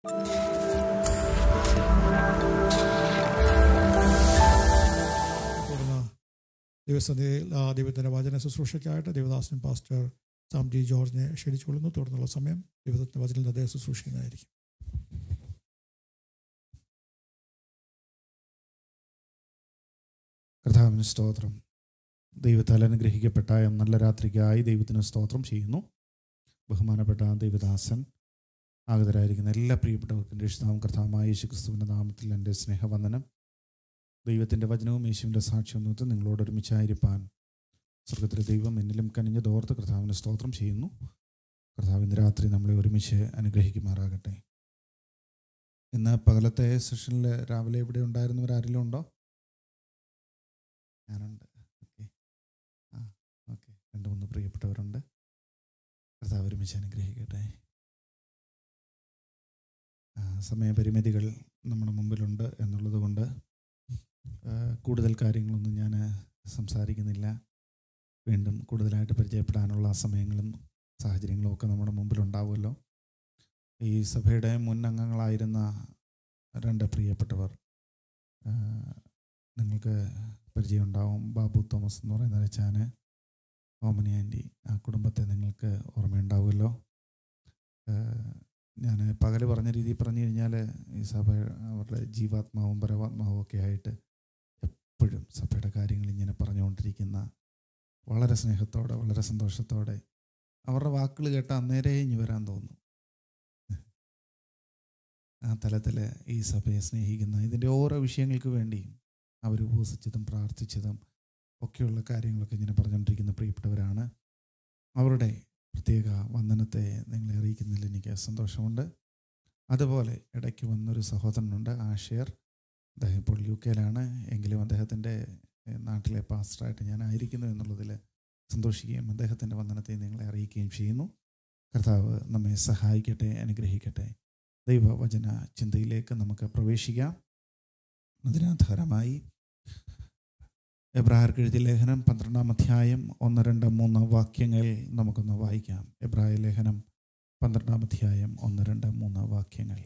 തുടർന്ന് ദിവസത്തിൽ ദൈവത്തിൻ്റെ വചന ശുശ്രൂഷയ്ക്കായിട്ട് ദേവദാസൻ പാസ്റ്റർ സാം ജി ജോർജിനെ ക്ഷണിച്ചുകൊള്ളുന്നു തുടർന്നുള്ള സമയം ദൈവത്തിൻ്റെ വചനത്തിൽ അദ്ദേഹം ശുശ്രൂഷിക്കുന്നതായിരിക്കും കർത്താവിന് സ്തോത്രം ദൈവത്താൽ അനുഗ്രഹിക്കപ്പെട്ട നല്ല രാത്രിക്കായി ദൈവത്തിന് സ്തോത്രം ചെയ്യുന്നു ബഹുമാനപ്പെട്ട ദൈവദാസൻ ആഗതരായിരിക്കുന്ന എല്ലാ പ്രിയപ്പെട്ടവർക്കും രക്ഷിതാവും കർത്താവുമായ യേശു ക്രിസ്തുവിൻ്റെ നാമത്തിൽ എൻ്റെ സ്നേഹവന്ദനം ദൈവത്തിൻ്റെ വചനവും യേശുവിൻ്റെ സാക്ഷ്യം നോത്ത് നിങ്ങളോട് ഒരുമിച്ചായിരിക്കാൻ സ്വർഗത്തിലെ ദൈവം എന്നിലും കനിഞ്ഞ തോർത്ത് കർത്താവിന് സ്തോത്രം ചെയ്യുന്നു കർത്താവ് ഇന്ന് രാത്രി നമ്മളെ ഒരുമിച്ച് അനുഗ്രഹിക്കുമാറാകട്ടെ ഇന്ന് പകലത്തെ സെഷനിൽ രാവിലെ ഇവിടെ ഉണ്ടായിരുന്നവർ ആരെങ്കിലും ഉണ്ടോ ഞാനുണ്ട് ഓക്കെ ആ ഓക്കെ രണ്ട് മൂന്ന് പ്രിയപ്പെട്ടവരുണ്ട് കർത്താവ് ഒരുമിച്ച് അനുഗ്രഹിക്കട്ടെ ആ, സമയപരിമിതികൾ നമ്മുടെ മുമ്പിലുണ്ട് എന്നുള്ളത് കൊണ്ട് ആ, കൂടുതൽ കാര്യങ്ങളൊന്നും ഞാൻ സംസാരിക്കുന്നില്ല വീണ്ടും കൂടുതലായിട്ട് പരിചയപ്പെടാനുള്ള സമയങ്ങളും സാഹചര്യങ്ങളും ഒക്കെ നമ്മുടെ മുമ്പിലുണ്ടാവുമല്ലോ ഈ സഭയുടെ മുൻ അംഗങ്ങളായിരുന്ന രണ്ട് പ്രിയപ്പെട്ടവർ ആ, നിങ്ങൾക്ക് പരിചയമുണ്ടാവും ബാബു തോമസ് എന്ന് പറയുന്ന വെച്ചാൽ ഓമനി ആൻറ്റി ആ കുടുംബത്തെ നിങ്ങൾക്ക് ഓർമ്മയുണ്ടാവുമല്ലോ ഞാൻ പകൽ പറഞ്ഞ രീതിയിൽ പറഞ്ഞു കഴിഞ്ഞാൽ ഈ സഭ അവരുടെ ജീവാത്മാവും പരമാത്മാവും ഒക്കെ ആയിട്ട് എപ്പോഴും സഭയുടെ കാര്യങ്ങൾ ഇങ്ങനെ പറഞ്ഞുകൊണ്ടിരിക്കുന്ന വളരെ സ്നേഹത്തോടെ വളരെ സന്തോഷത്തോടെ അവരുടെ വാക്കുകൾ കേട്ട അന്നേരേ ഇനി വരാൻ തോന്നും ആ തലത്തിൽ ഈ സഭയെ സ്നേഹിക്കുന്ന ഇതിൻ്റെ ഓരോ വിഷയങ്ങൾക്ക് വേണ്ടിയും അവർ ഉപവസിച്ചതും പ്രാർത്ഥിച്ചതും ഒക്കെയുള്ള കാര്യങ്ങളൊക്കെ ഇങ്ങനെ പറഞ്ഞുകൊണ്ടിരിക്കുന്ന പ്രിയപ്പെട്ടവരാണ് അവരുടെ പ്രത്യേക വന്ദനത്തെ നിങ്ങളെ അറിയിക്കുന്നതിൽ എനിക്ക് സന്തോഷമുണ്ട് അതുപോലെ ഇടയ്ക്ക് വന്നൊരു സഹോദരനുണ്ട് ആഷേർ അദ്ദേഹം ഇപ്പോൾ യു കെയിലാണ് എങ്കിലും അദ്ദേഹത്തിൻ്റെ ഏഹ്, നാട്ടിലെ പാസ്റ്ററായിട്ട് ഞാൻ ആയിരിക്കുന്നു എന്നുള്ളതിൽ സന്തോഷിക്കുകയും അദ്ദേഹത്തിൻ്റെ വന്ദനത്തെ നിങ്ങളെ അറിയിക്കുകയും ചെയ്യുന്നു കർത്താവ് നമ്മെ സഹായിക്കട്ടെ അനുഗ്രഹിക്കട്ടെ ദൈവവചന ചിന്തയിലേക്ക് നമുക്ക് പ്രവേശിക്കാം അതിനാധാരമായി എബ്രായർക്ക് എഴുതിയ ലേഖനം പന്ത്രണ്ടാം അധ്യായം ഒന്ന് രണ്ട് മൂന്ന് വാക്യങ്ങൾ നമുക്കൊന്ന് വായിക്കാം എബ്രായ ലേഖനം പന്ത്രണ്ടാം അധ്യായം ഒന്ന് രണ്ട് മൂന്ന് വാക്യങ്ങൾ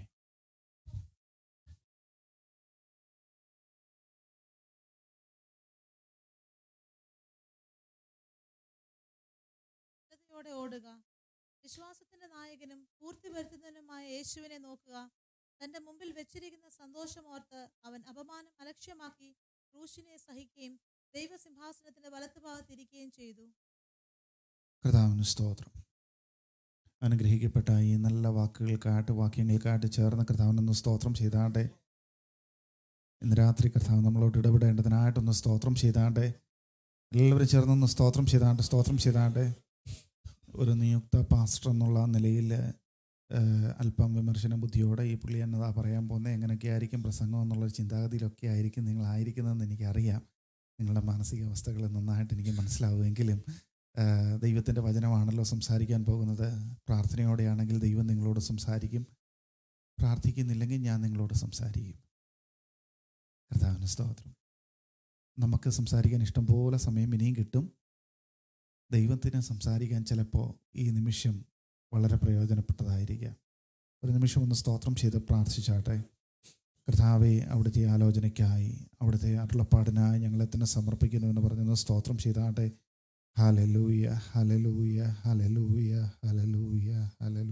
സ്ഥിരതയോടെ ഓടുക വിശ്വാസത്തിന്റെ നായകനും പൂർത്തി വരുത്തുന്നതിനുമായ യേശുവിനെ നോക്കുക തന്റെ മുമ്പിൽ വെച്ചിരിക്കുന്ന സന്തോഷമോർത്ത് അവൻ അപമാനം അലക്ഷ്യമാക്കി ക്രൂശിനെ സഹിക്കുകയും ദൈവസിംഹാസനത്തിന്റെ വലത്തുഭാഗത്തിരിക്കുകയും ചെയ്തു കർത്താവിന് സ്തോത്രം അനുഗ്രഹിക്കപ്പെട്ട ഈ നല്ല വാക്കുകൾക്കായിട്ട് വാക്യങ്ങൾക്കായിട്ട് ചേർന്ന് കർത്താവിനൊന്ന് സ്തോത്രം ചെയ്താട്ടെ ഇന്ന് രാത്രി കർത്താവ് നമ്മളോട് ഇടപെടേണ്ടതിനായിട്ടൊന്ന് സ്തോത്രം ചെയ്താട്ടെ എല്ലാവരും ചേർന്നൊന്ന് സ്തോത്രം ചെയ്താട്ടെ സ്തോത്രം ചെയ്താട്ടെ ഒരു നിയുക്ത പാസ്റ്റർ എന്നുള്ള നിലയിൽ ഏഹ്, അല്പം വിമർശന ബുദ്ധിയോടെ ഈ പുള്ളി എന്നതാ പറയാൻ പോകുന്നത് എങ്ങനെയൊക്കെ ആയിരിക്കും പ്രസംഗം എന്നുള്ളൊരു ചിന്താഗതിയിലൊക്കെ ആയിരിക്കും നിങ്ങളായിരിക്കുന്നതെന്ന് എനിക്കറിയാം നിങ്ങളുടെ മാനസികാവസ്ഥകൾ നന്നായിട്ട് എനിക്ക് മനസ്സിലാവുമെങ്കിലും ആഹ് ദൈവത്തിൻ്റെ വചനമാണല്ലോ സംസാരിക്കാൻ പോകുന്നത് പ്രാർത്ഥനയോടെയാണെങ്കിൽ ദൈവം നിങ്ങളോട് സംസാരിക്കും പ്രാർത്ഥിക്കുന്നില്ലെങ്കിൽ ഞാൻ നിങ്ങളോട് സംസാരിക്കും കർത്താവിന് സ്തോത്രം നമുക്ക് സംസാരിക്കാൻ ഇഷ്ടംപോലെ സമയം ഇനിയും കിട്ടും ദൈവത്തിന് സംസാരിക്കാൻ ചിലപ്പോൾ ഈ നിമിഷം വളരെ പ്രയോജനപ്പെട്ടതായിരിക്കാം ഒരു നിമിഷം ഒന്ന് സ്തോത്രം ചെയ്ത് പ്രാർത്ഥിച്ചാട്ടെ കർത്താവെ അവിടുത്തെ ആലോചനയ്ക്കായി അവിടുത്തെ അരുളപ്പാടിനായി ഞങ്ങളെ തന്നെ സമർപ്പിക്കുന്നു എന്ന് പറഞ്ഞൊന്ന് സ്തോത്രം ചെയ്താട്ടെ ഹലലൂയ ഹലലൂയ ഹലലൂയ ഹലലൂയ ഹലലു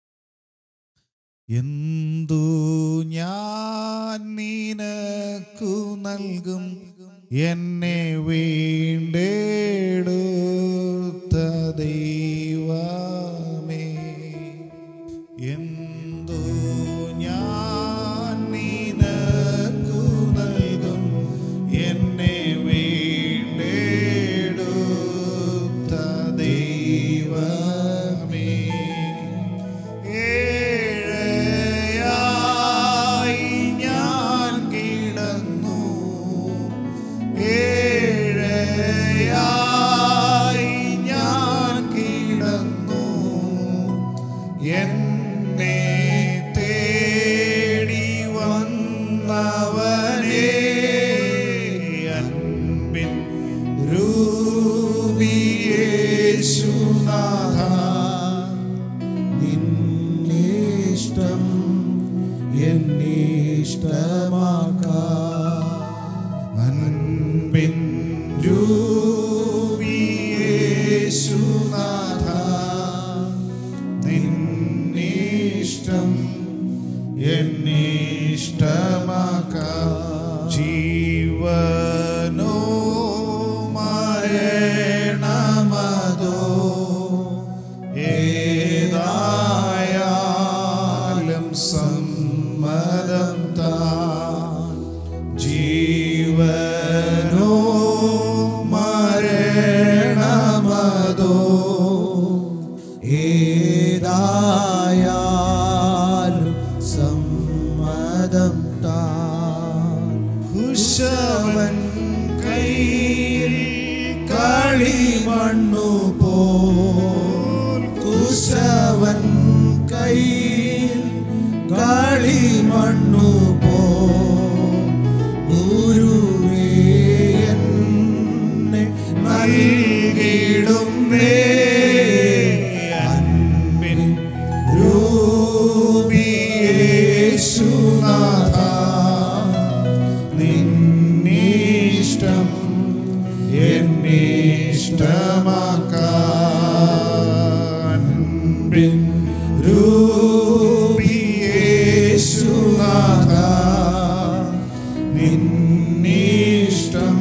എന്തു ഞാൻ നിനക്കു നൽകും എന്നെ വീണ്ടെടുത്ത ദൈവമേ എന്തു ഞാൻ നിനക്കു നൽകും എന്നെ വീണ്ടെടുത്ത ദൈവമേ ഏഴയായി ഞാൻ കിടന്നു ഏഴയായി എന്നിഷ്ടമാക്കാം അൻപിൻ രൂപിയേശുനാഥ നിന്നിഷ്ടം എന്നിഷ്ടമാക്കാം ജീവനോ മരണമതോ ഏതായാലും സമ്മതം താൻ ജീവനോ മരണമതോ ഏതായാലും സമ്മതം താൻ കുശവൻ കയ്യിൽ കളിമണ്ണു പോൽ കുശവൻ കയ്യിൽ കളിമണ്ണു പോ ഗുരുവേ എന്നെ നൽകിടുന്നേ അൻപിൻ രൂപിയേശുനാഥ നിന്നിഷ്ടം എന്നിഷ്ടമാക്കാൻ അൻപിൻ രൂപിയേശുനാഥ നിന്നിഷ്ടം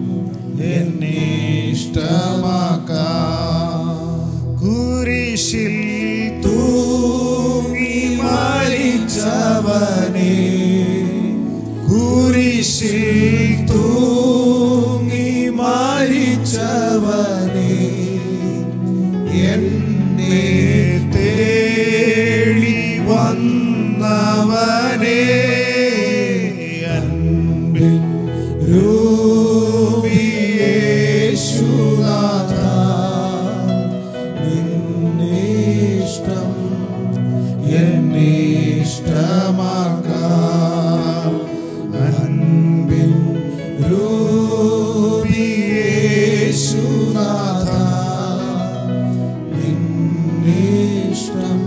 എന്നിഷ്ടമാക്കാം കുരിശിൽ തൂങ്ങി മരിച്ചവനെ കുരിശിൽ തൂങ്ങി മരിച്ചവനെ എന്നെ തേടി വന്നവനെ അൻപിൻ രൂപിയേശുനാഥ നിന്നിഷ്ടം എന്നിഷ്ടമാക്കാം അൻപിൻ രൂപിയേശുനാഥ നിന്നിഷ്ടം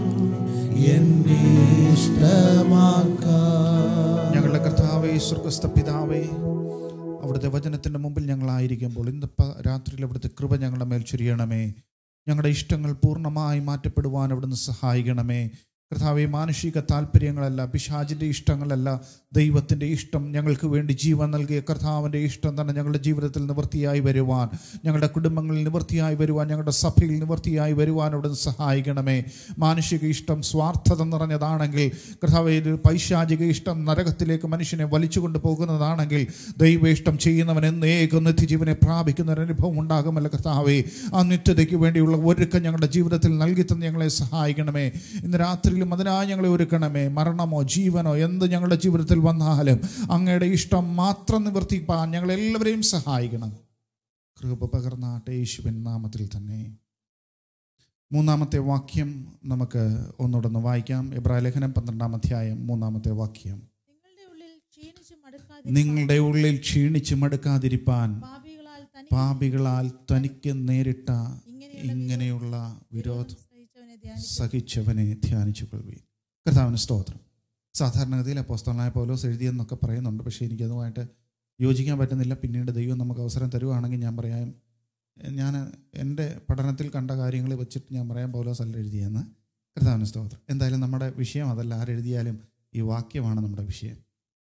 എന്നിഷ്ടമാക്കാം ഞങ്ങളുടെ കർത്താവേ സ്വർഗസ്ഥ പിതാവേ അവിടുത്തെ വചനത്തിൻ്റെ മുമ്പിൽ ഞങ്ങളായിരിക്കുമ്പോൾ ഇന്ന് പ- രാത്രിയിൽ അവിടുത്തെ കൃപ ഞങ്ങളുടെ മേൽ ചൊരിയണമേ ഞങ്ങളുടെ ഇഷ്ടങ്ങൾ പൂർണ്ണമായി മാറ്റപ്പെടുവാൻ അവിടുന്ന് സഹായിക്കണമേ കർത്താവെ മാനുഷിക താല്പര്യങ്ങളല്ല പിശാചിൻ്റെ ഇഷ്ടങ്ങളല്ല ദൈവത്തിൻ്റെ ഇഷ്ടം ഞങ്ങൾക്ക് വേണ്ടി ജീവൻ നൽകിയ കർത്താവിൻ്റെ ഇഷ്ടം തന്നെ ഞങ്ങളുടെ ജീവിതത്തിൽ നിവൃത്തിയായി വരുവാൻ ഞങ്ങളുടെ കുടുംബങ്ങളിൽ നിവൃത്തിയായി വരുവാൻ ഞങ്ങളുടെ സഭയിൽ നിവൃത്തിയായി വരുവാൻ അവിടുന്ന് സഹായിക്കണമേ മാനുഷിക ഇഷ്ടം സ്വാർത്ഥത നിറഞ്ഞതാണെങ്കിൽ കർത്താവെ ഒരു പൈശാചിക ഇഷ്ടം നരകത്തിലേക്ക് മനുഷ്യനെ വലിച്ചുകൊണ്ട് പോകുന്നതാണെങ്കിൽ ദൈവ ഇഷ്ടം ചെയ്യുന്നവൻ എന്നേക്കും നിത്യജീവനെ പ്രാപിക്കുന്ന ഒരു അനുഭവം ഉണ്ടാകുമല്ലോ കർത്താവെ ആ നിത്യതയ്ക്ക് വേണ്ടിയുള്ള ഒരുക്കം ഞങ്ങളുടെ ജീവിതത്തിൽ നൽകി തന്ന് ഞങ്ങളെ സഹായിക്കണമേ ഇന്ന് രാത്രിയിലും അതിനായി ഞങ്ങളെ ഒരുക്കണമേ മരണമോ ജീവനോ എന്ത് ഞങ്ങളുടെ ജീവിതത്തിൽ വന്നാലും അങ്ങയുടെ ഇഷ്ടം മാത്രം നിവർത്തിപ്പാൻ ഞങ്ങളെല്ലാവരെയും സഹായിക്കണം കൃപ പകർന്നാട്ടെ യേശുവിൻ നാമത്തിൽ തന്നെ മൂന്നാമത്തെ വാക്യം നമുക്ക് ഒന്നുകൂടെ വായിക്കാം എബ്രായ ലേഖനം പന്ത്രണ്ടാം അധ്യായം മൂന്നാമത്തെ വാക്യം നിങ്ങളുടെ ഉള്ളിൽ ക്ഷീണിച്ചു മടുക്കാതെ നിങ്ങളുടെ ഉള്ളിൽ ക്ഷീണിച്ച് മടുക്കാതിരിപ്പാൻ പാപികളാൽ തനി പാപികളാൽ തനിക്ക് നേരിട്ട ഇങ്ങനെയുള്ള ഇങ്ങനെയുള്ള വിരോധം സഹിച്ചവനെ ധ്യാനിച്ചു സഹിച്ചവനെ ധ്യാനിച്ചു കൊള്ളുവീൻ കർത്താവിന് സ്തോത്രം സാധാരണഗതിയിൽ അപ്പോസ്തലനായ പൗലോസ് എഴുതിയെന്നൊക്കെ പറയുന്നുണ്ട് പക്ഷേ എനിക്കതുമായിട്ട് യോജിക്കാൻ പറ്റുന്നില്ല പിന്നീട് ദൈവം നമുക്ക് അവസരം തരുവാണെങ്കിൽ ഞാൻ പറയാം ഞാൻ എൻ്റെ പഠനത്തിൽ കണ്ട കാര്യങ്ങൾ വെച്ചിട്ട് ഞാൻ പറയാം പൗലോസ് അല്ല എഴുതിയെന്ന് കർത്താവിന് സ്തോത്രം എന്തായാലും നമ്മുടെ വിഷയം അതല്ല ആരെഴുതിയാലും ഈ വാക്യമാണ് നമ്മുടെ വിഷയം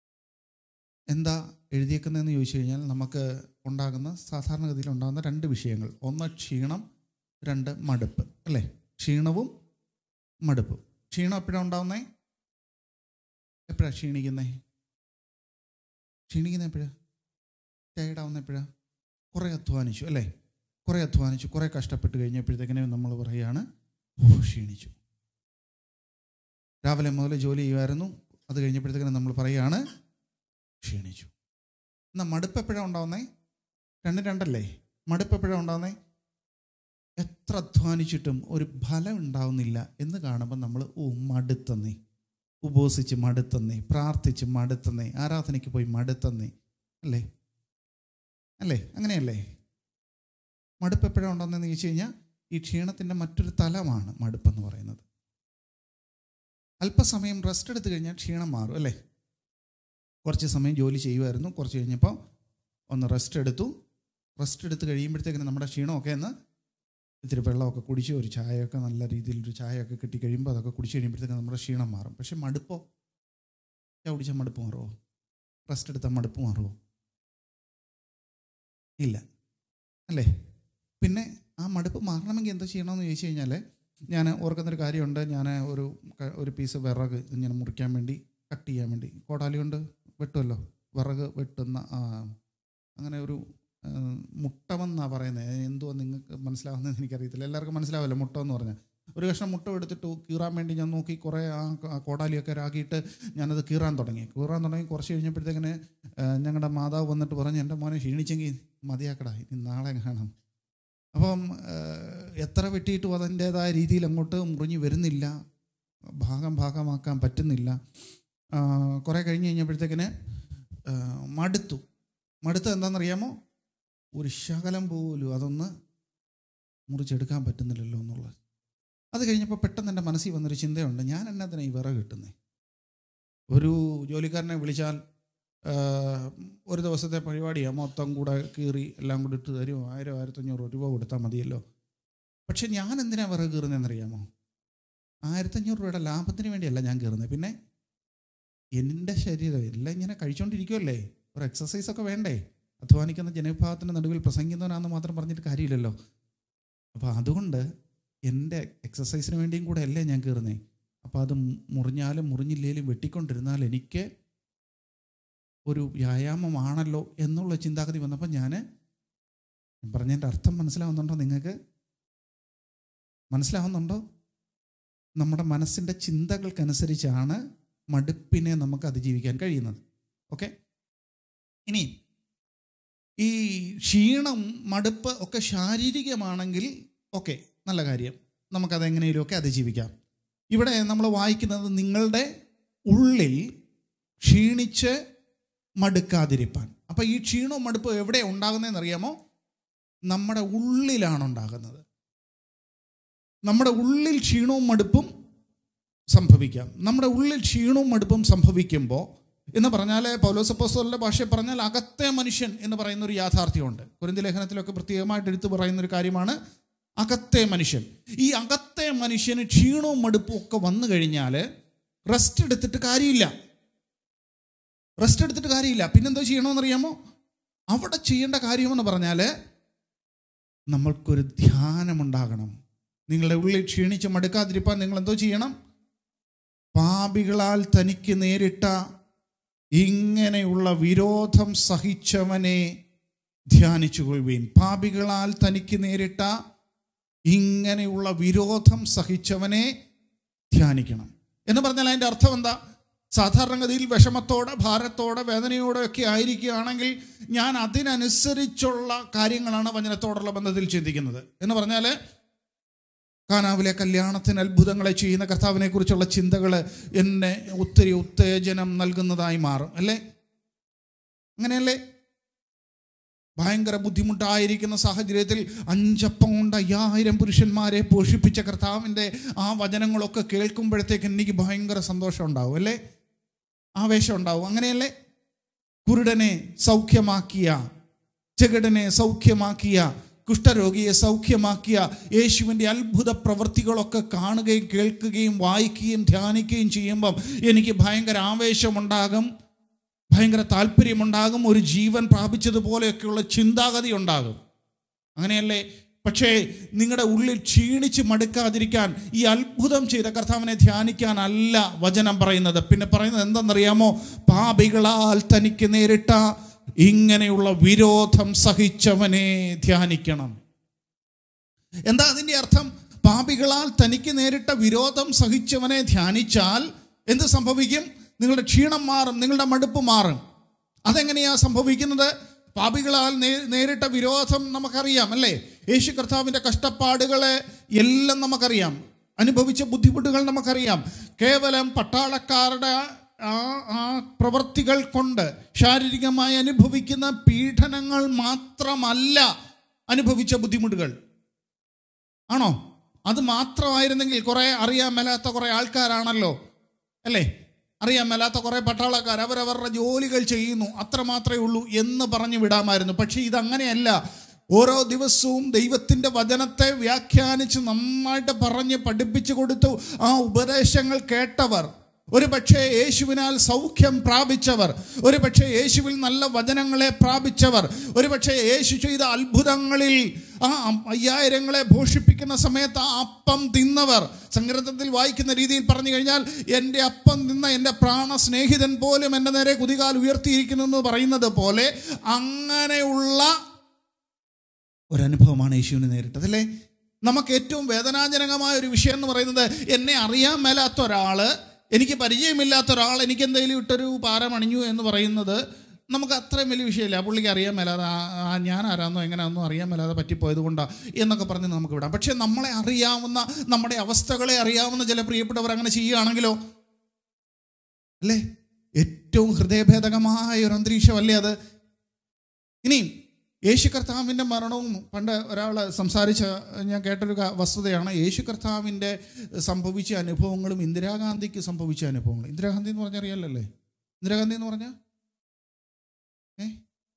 എന്താ എഴുതിയേക്കുന്നതെന്ന് ചോദിച്ചു കഴിഞ്ഞാൽ നമുക്ക് ഉണ്ടാകുന്ന സാധാരണഗതിയിൽ ഉണ്ടാകുന്ന രണ്ട് വിഷയങ്ങൾ ഒന്ന് ക്ഷീണം രണ്ട് മടുപ്പ് അല്ലേ ക്ഷീണവും മടുപ്പും ക്ഷീണം എപ്പോഴാണ് ഉണ്ടാവുന്നേ എപ്പോഴാണ് ക്ഷീണിക്കുന്നേ ക്ഷീണിക്കുന്ന എപ്പോഴാ ടയർഡാവുന്ന എപ്പോഴാ കുറേ അധ്വാനിച്ചു അല്ലേ കുറേ അധ്വാനിച്ചു കുറേ കഷ്ടപ്പെട്ട് കഴിഞ്ഞപ്പോഴത്തേക്കിനെ നമ്മൾ പറയുകയാണ് ഓ ക്ഷീണിച്ചു രാവിലെ മുതൽ ജോലി ചെയ്യുമായിരുന്നു അത് കഴിഞ്ഞപ്പോഴത്തേക്കിനും നമ്മൾ പറയുകയാണ് ക്ഷീണിച്ചു എന്നാൽ മടുപ്പ് എപ്പോഴാണ് ഉണ്ടാവുന്നേ രണ്ട് രണ്ടല്ലേ മടുപ്പ് എപ്പോഴാണ് ഉണ്ടാവുന്നേ എത്ര അധ്വാനിച്ചിട്ടും ഒരു ഫലം ഉണ്ടാവുന്നില്ല എന്ന് കാണുമ്പോൾ നമ്മൾ ഓ മടുത്തന്നേ ഉപവസിച്ച് മടുത്തന്നേ പ്രാർത്ഥിച്ച് മടുത്തന്നേ ആരാധനയ്ക്ക് പോയി മടുത്തന്നേ അല്ലേ അല്ലേ അങ്ങനെയല്ലേ മടുപ്പ് എപ്പോഴാണ് ഉണ്ടാകുന്നതെന്ന് ചോദിച്ചു കഴിഞ്ഞാൽ ഈ ക്ഷീണത്തിൻ്റെ മറ്റൊരു തലമാണ് മടുപ്പെന്ന് പറയുന്നത് അല്പസമയം റെസ്റ്റ് എടുത്തു കഴിഞ്ഞാൽ ക്ഷീണം മാറും അല്ലേ കുറച്ച് സമയം ജോലി ചെയ്യുമായിരുന്നു കുറച്ച് കഴിഞ്ഞപ്പോൾ ഒന്ന് റെസ്റ്റ് എടുത്തു റെസ്റ്റ് എടുത്ത് കഴിയുമ്പോഴത്തേക്കിന് നമ്മുടെ ക്ഷീണമൊക്കെ ഒന്ന് ഇത്തിരി വെള്ളമൊക്കെ കുടിച്ച് ഒരു ചായയൊക്കെ നല്ല രീതിയിൽ ഒരു ചായയൊക്കെ കിട്ടി കഴിയുമ്പോൾ അതൊക്കെ കുടിച്ച് കഴിയുമ്പോഴത്തേക്ക് നമ്മുടെ ക്ഷീണം മാറും പക്ഷെ മടുപ്പോ ചായ കുടിച്ചാൽ മടുപ്പ് മാറുമോ റെസ്റ്റ് എടുത്താൽ മടുപ്പ് മാറുമോ ഇല്ല അല്ലേ പിന്നെ ആ മടുപ്പ് മാറണമെങ്കിൽ എന്താ ചെയ്യണമെന്ന് ചോദിച്ചു കഴിഞ്ഞാൽ ഞാൻ ഓർക്കുന്നൊരു കാര്യമുണ്ട് ഞാൻ ഒരു ക- ഒരു പീസ് വിറക് ഇങ്ങനെ മുറിക്കാൻ വേണ്ടി കട്ട് ചെയ്യാൻ വേണ്ടി കോടാലി കൊണ്ട് വെട്ടുമല്ലോ വിറക് വെട്ടുന്ന ആ, അങ്ങനെ ഒരു ആ, മുട്ടമെന്നാണ് പറയുന്നത് എന്തോ നിങ്ങൾക്ക് മനസ്സിലാവുന്നതെന്ന് എനിക്കറിയത്തില്ല എല്ലാവർക്കും മനസ്സിലാവല്ലോ മുട്ട എന്ന് പറഞ്ഞാൽ ഒരു കഷ്ണം മുട്ട എടുത്തിട്ട് കീറാൻ വേണ്ടി ഞാൻ നോക്കി കുറേ ആ ക- ആ കോടാലിയൊക്കെ രാക്കിയിട്ട് ഞാനത് കീറാൻ തുടങ്ങി കീറാൻ തുടങ്ങി കുറച്ച് കഴിഞ്ഞപ്പോഴത്തേക്കിന് ഞങ്ങളുടെ മാതാവ് വന്നിട്ട് പറഞ്ഞു എൻ്റെ മോനെ ക്ഷീണിച്ചെങ്കിൽ മതിയാക്കടാ ഇനി നാളെ കാണാം അപ്പം ആ, എത്ര വെട്ടിയിട്ടും അതിൻ്റേതായ രീതിയിൽ അങ്ങോട്ട് മുറിഞ്ഞു വരുന്നില്ല ഭാഗം ഭാഗമാക്കാൻ പറ്റുന്നില്ല ആ, കുറേ കഴിഞ്ഞ് കഴിഞ്ഞപ്പോഴത്തേക്കിന് ആ, മടുത്തു മടുത്ത് എന്താണെന്നറിയാമോ ഒരു ശകലം പോലും അതൊന്ന് മുറിച്ചെടുക്കാൻ പറ്റുന്നില്ലല്ലോ എന്നുള്ളത് അത് കഴിഞ്ഞപ്പോൾ പെട്ടെന്ന് എൻ്റെ മനസ്സിൽ വന്നൊരു ചിന്തയുണ്ട് ഞാൻ എന്നതിനാ ഈ വിറക് കിട്ടുന്നത് ഒരു ജോലിക്കാരനെ വിളിച്ചാൽ ആ, ഒരു ദിവസത്തെ പരിപാടിയാണ് മൊത്തം കൂടെ കീറി എല്ലാം കൂടി ഇട്ട് തരും ആയിരം ആയിരത്തഞ്ഞൂറ് രൂപ കൊടുത്താൽ മതിയല്ലോ പക്ഷെ ഞാൻ എന്തിനാണ് വിറക് കീറുന്നതെന്നറിയാമോ ആയിരത്തഞ്ഞൂറ് രൂപയുടെ ലാഭത്തിന് വേണ്ടിയല്ല ഞാൻ കീറുന്നത് പിന്നെ എൻ്റെ ശരീരം എല്ലാം ഇങ്ങനെ കഴിച്ചുകൊണ്ടിരിക്കുമല്ലേ ഒരു എക്സസൈസ് ഒക്കെ വേണ്ടേ അധ്വാനിക്കുന്ന ജനവിഭാഗത്തിൻ്റെ നടുവിൽ പ്രസംഗിക്കുന്നവനാണെന്ന് മാത്രം പറഞ്ഞിട്ട് കാര്യമില്ലല്ലോ അപ്പോൾ അതുകൊണ്ട് എൻ്റെ എക്സസൈസിന് വേണ്ടിയും കൂടെ അല്ലേ ഞാൻ കീറുന്നേ അപ്പോൾ അത് മുറിഞ്ഞാലും മുറിഞ്ഞില്ലേലും വെട്ടിക്കൊണ്ടിരുന്നാൽ എനിക്ക് ഒരു വ്യായാമമാണല്ലോ എന്നുള്ള ചിന്താഗതി വന്നപ്പോൾ ഞാൻ പറഞ്ഞതിൻ്റെ അർത്ഥം മനസ്സിലാവുന്നുണ്ടോ നിങ്ങൾക്ക് മനസ്സിലാവുന്നുണ്ടോ നമ്മുടെ മനസ്സിൻ്റെ ചിന്തകൾക്കനുസരിച്ചാണ് മടുപ്പിനെ നമുക്ക് അതിജീവിക്കാൻ കഴിയുന്നത് ഓക്കെ ഇനി ഈ ക്ഷീണം മടുപ്പ് ഒക്കെ ശാരീരികമാണെങ്കിൽ ഓക്കെ നല്ല കാര്യം നമുക്കതെങ്ങനെയൊക്കെ അതിജീവിക്കാം ഇവിടെ നമ്മൾ വായിക്കുന്നത് നിങ്ങളുടെ ഉള്ളിൽ ക്ഷീണിച്ച് മടുക്കാതിരിപ്പാൻ അപ്പം ഈ ക്ഷീണവും മടുപ്പും എവിടെ ഉണ്ടാകുന്നതെന്ന് അറിയാമോ നമ്മുടെ ഉള്ളിലാണ് ഉണ്ടാകുന്നത് നമ്മുടെ ഉള്ളിൽ ക്ഷീണവും മടുപ്പും സംഭവിക്കാം നമ്മുടെ ഉള്ളിൽ ക്ഷീണവും മടുപ്പും സംഭവിക്കുമ്പോൾ എന്ന് പറഞ്ഞാൽ പൗലോസപ്പോസ്തോലിൻ്റെ ഭാഷയിൽ പറഞ്ഞാൽ അകത്തെ മനുഷ്യൻ എന്ന് പറയുന്ന ഒരു യാഥാർത്ഥ്യമുണ്ട് കുരിന്തി ലേഖനത്തിലൊക്കെ പ്രത്യേകമായിട്ട് എടുത്തു പറയുന്ന ഒരു കാര്യമാണ് അകത്തെ മനുഷ്യൻ ഈ അകത്തെ മനുഷ്യന് ക്ഷീണവും മടുപ്പും ഒക്കെ വന്നു കഴിഞ്ഞാൽ റെസ്റ്റ് എടുത്തിട്ട് കാര്യമില്ല റെസ്റ്റ് എടുത്തിട്ട് കാര്യമില്ല പിന്നെന്തോ ചെയ്യണമെന്നറിയാമോ അവിടെ ചെയ്യേണ്ട കാര്യമെന്ന് പറഞ്ഞാൽ നമ്മൾക്കൊരു ധ്യാനമുണ്ടാകണം നിങ്ങളുടെ ഉള്ളിൽ ക്ഷീണിച്ച് മടുക്കാതിരിപ്പാൻ നിങ്ങൾ എന്തോ ചെയ്യണം പാപികളാൽ തനിക്ക് നേരിട്ട ഇങ്ങനെയുള്ള വിരോധം സഹിച്ചവനെ ധ്യാനിച്ചുകൊള്ളുവീൻ പാപികളാൽ തനിക്ക് നേരിട്ട ഇങ്ങനെയുള്ള വിരോധം സഹിച്ചവനെ ധ്യാനിക്കണം എന്ന് പറഞ്ഞാൽ അതിൻ്റെ അർത്ഥം എന്താ സാധാരണഗതിയിൽ വിഷമത്തോടെ ഭാരത്തോടെ വേദനയോടെ ഒക്കെ ആയിരിക്കുകയാണെങ്കിൽ ഞാൻ അതിനനുസരിച്ചുള്ള കാര്യങ്ങളാണ് വചനത്തോടുള്ള ബന്ധത്തിൽ ചിന്തിക്കുന്നത് എന്ന് പറഞ്ഞാൽ കാനാവിലെ കല്യാണത്തിന് അത്ഭുതങ്ങളെ ചെയ്യുന്ന കർത്താവിനെ കുറിച്ചുള്ള ചിന്തകൾ എന്നെ ഒത്തിരി ഉത്തേജനം നൽകുന്നതായി മാറും അല്ലേ അങ്ങനെയല്ലേ ഭയങ്കര ബുദ്ധിമുട്ടായിരിക്കുന്ന സാഹചര്യത്തിൽ അഞ്ചപ്പം കൊണ്ട് അയ്യായിരം പുരുഷന്മാരെ പോഷിപ്പിച്ച കർത്താവിൻ്റെ ആ വചനങ്ങളൊക്കെ കേൾക്കുമ്പോഴത്തേക്ക് എനിക്ക് ഭയങ്കര സന്തോഷം ഉണ്ടാവും അല്ലേ ആവേശം ഉണ്ടാവും അങ്ങനെയല്ലേ കുരുടനെ സൗഖ്യമാക്കിയ ചെകിടനെ സൗഖ്യമാക്കിയ കുഷ്ഠരോഗിയെ സൗഖ്യമാക്കിയ യേശുവിൻ്റെ അത്ഭുത പ്രവൃത്തികളൊക്കെ കാണുകയും കേൾക്കുകയും വായിക്കുകയും ധ്യാനിക്കുകയും ചെയ്യുമ്പം എനിക്ക് ഭയങ്കര ആവേശമുണ്ടാകും ഭയങ്കര താല്പര്യമുണ്ടാകും ഒരു ജീവൻ പ്രാപിച്ചതുപോലെയൊക്കെയുള്ള ചിന്താഗതി ഉണ്ടാകും അങ്ങനെയല്ലേ പക്ഷേ നിങ്ങളുടെ ഉള്ളിൽ ക്ഷീണിച്ച് മടുക്കാതിരിക്കാൻ ഈ അത്ഭുതം ചെയ്ത കർത്താവിനെ ധ്യാനിക്കാനല്ല വചനം പറയുന്നത് പിന്നെ പറയുന്നത് എന്തെന്നറിയാമോ പാപികളാൽ തനിക്ക് നേരിട്ട ഇങ്ങനെയുള്ള വിരോധം സഹിച്ചവനെ ധ്യാനിക്കണം എന്താ അതിൻ്റെ അർത്ഥം പാപികളാൽ തനിക്ക് നേരിട്ട വിരോധം സഹിച്ചവനെ ധ്യാനിച്ചാൽ എന്ത് സംഭവിക്കും നിങ്ങളുടെ ക്ഷീണം മാറും നിങ്ങളുടെ മടുപ്പ് മാറും അതെങ്ങനെയാ സംഭവിക്കുന്നത് പാപികളാൽ നേ- നേരിട്ട വിരോധം നമുക്കറിയാം അല്ലേ യേശു കർത്താവിൻ്റെ കഷ്ടപ്പാടുകളെ എല്ലാം നമുക്കറിയാം അനുഭവിച്ച ബുദ്ധിമുട്ടുകൾ നമുക്കറിയാം കേവലം പട്ടാളക്കാരുടെ ആ ആ പ്രവൃത്തികൾ കൊണ്ട് ശാരീരികമായി അനുഭവിക്കുന്ന പീഡനങ്ങൾ മാത്രമല്ല അനുഭവിച്ച ബുദ്ധിമുട്ടുകൾ ആണോ അത് മാത്രമായിരുന്നെങ്കിൽ കുറേ അറിയാൻ മേലാത്ത കുറേ ആൾക്കാരാണല്ലോ അല്ലേ അറിയാൻ മേലാത്ത കുറേ പട്ടാളക്കാർ അവരവരുടെ ജോലികൾ ചെയ്യുന്നു അത്ര മാത്രമേ ഉള്ളൂ എന്ന് പറഞ്ഞു വിടാമായിരുന്നു പക്ഷേ ഇതങ്ങനെയല്ല ഓരോ ദിവസവും ദൈവത്തിൻ്റെ വചനത്തെ വ്യാഖ്യാനിച്ച് നന്നായിട്ട് പറഞ്ഞ് പഠിപ്പിച്ചു കൊടുത്തു ആ ഉപദേശങ്ങൾ കേട്ടവർ ഒരു പക്ഷേ യേശുവിനാൽ സൗഖ്യം പ്രാപിച്ചവർ ഒരു പക്ഷേ യേശുവിൽ നല്ല വചനങ്ങളെ പ്രാപിച്ചവർ ഒരു പക്ഷേ യേശു ചെയ്ത അത്ഭുതങ്ങളിൽ ആ അയ്യായിരങ്ങളെ ഭോഷിപ്പിക്കുന്ന സമയത്ത് ആ അപ്പം തിന്നവർ സങ്കീർത്തനത്തിൽ വായിക്കുന്ന രീതിയിൽ പറഞ്ഞു കഴിഞ്ഞാൽ എൻ്റെ അപ്പം തിന്ന എൻ്റെ പ്രാണ സ്നേഹിതൻ പോലും എൻ്റെ നേരെ കുതികാൽ ഉയർത്തിയിരിക്കുന്നു എന്ന് പറയുന്നത് പോലെ അങ്ങനെയുള്ള ഒരനുഭവമാണ് യേശുവിന് നേരിട്ടത് അല്ലേ നമുക്ക് ഏറ്റവും വേദനാജനകമായ ഒരു വിഷയം എന്ന് പറയുന്നത് എന്നെ അറിയാൻ മേലാത്ത ഒരാൾ എനിക്ക് പരിചയമില്ലാത്ത ഒരാൾ എനിക്ക് എന്തെങ്കിലും ഇട്ടൊരു പാരമണിഞ്ഞു എന്ന് പറയുന്നത് നമുക്ക് അത്രയും വലിയ വിഷയമില്ല ആ പുള്ളിക്ക് അറിയാൻ മേലാതെ ആ- ആ ഞാൻ ആരാന്നോ എങ്ങനെയാണെന്നോ അറിയാൻ മേലാതെ പറ്റിപ്പോയത് കൊണ്ടാണ് എന്നൊക്കെ പറഞ്ഞ് നമുക്ക് വിടാം പക്ഷേ നമ്മളെ അറിയാവുന്ന നമ്മുടെ അവസ്ഥകളെ അറിയാവുന്ന ചില പ്രിയപ്പെട്ടവർ അങ്ങനെ ചെയ്യുകയാണെങ്കിലോ അല്ലേ ഏറ്റവും ഹൃദയഭേദകമായ ഒരു അന്തരീക്ഷമല്ലേ അത് ഇനിയും യേശു കർത്താവിൻ്റെ മരണവും പണ്ട് ഒരാൾ സംസാരിച്ച ഞാൻ കേട്ടൊരു ക- വസ്തുതയാണ് യേശു കർത്താവിൻ്റെ സംഭവിച്ച അനുഭവങ്ങളും ഇന്ദിരാഗാന്ധിക്ക് സംഭവിച്ച അനുഭവങ്ങൾ ഇന്ദിരാഗാന്ധി എന്ന് പറഞ്ഞാൽ അറിയാലല്ലേ ഇന്ദിരാഗാന്ധി എന്ന് പറഞ്ഞാൽ ഏ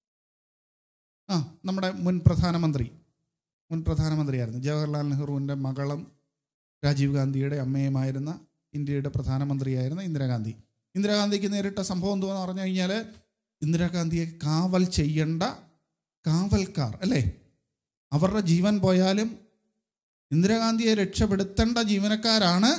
ആ നമ്മുടെ മുൻ പ്രധാനമന്ത്രി മുൻ പ്രധാനമന്ത്രിയായിരുന്നു ജവഹർലാൽ നെഹ്റുവിൻ്റെ മകളും രാജീവ് ഗാന്ധിയുടെ അമ്മയുമായിരുന്ന ഇന്ത്യയുടെ പ്രധാനമന്ത്രിയായിരുന്ന ഇന്ദിരാഗാന്ധി ഇന്ദിരാഗാന്ധിക്ക് നേരിട്ട സംഭവം എന്തുവെന്ന് പറഞ്ഞു കഴിഞ്ഞാൽ ഇന്ദിരാഗാന്ധിയെ കാവൽ ചെയ്യേണ്ട കാവൽക്കാർ അല്ലേ അവരുടെ ജീവൻ പോയാലും ഇന്ദിരാഗാന്ധിയെ രക്ഷപ്പെടുത്തേണ്ട ജീവനക്കാരാണ്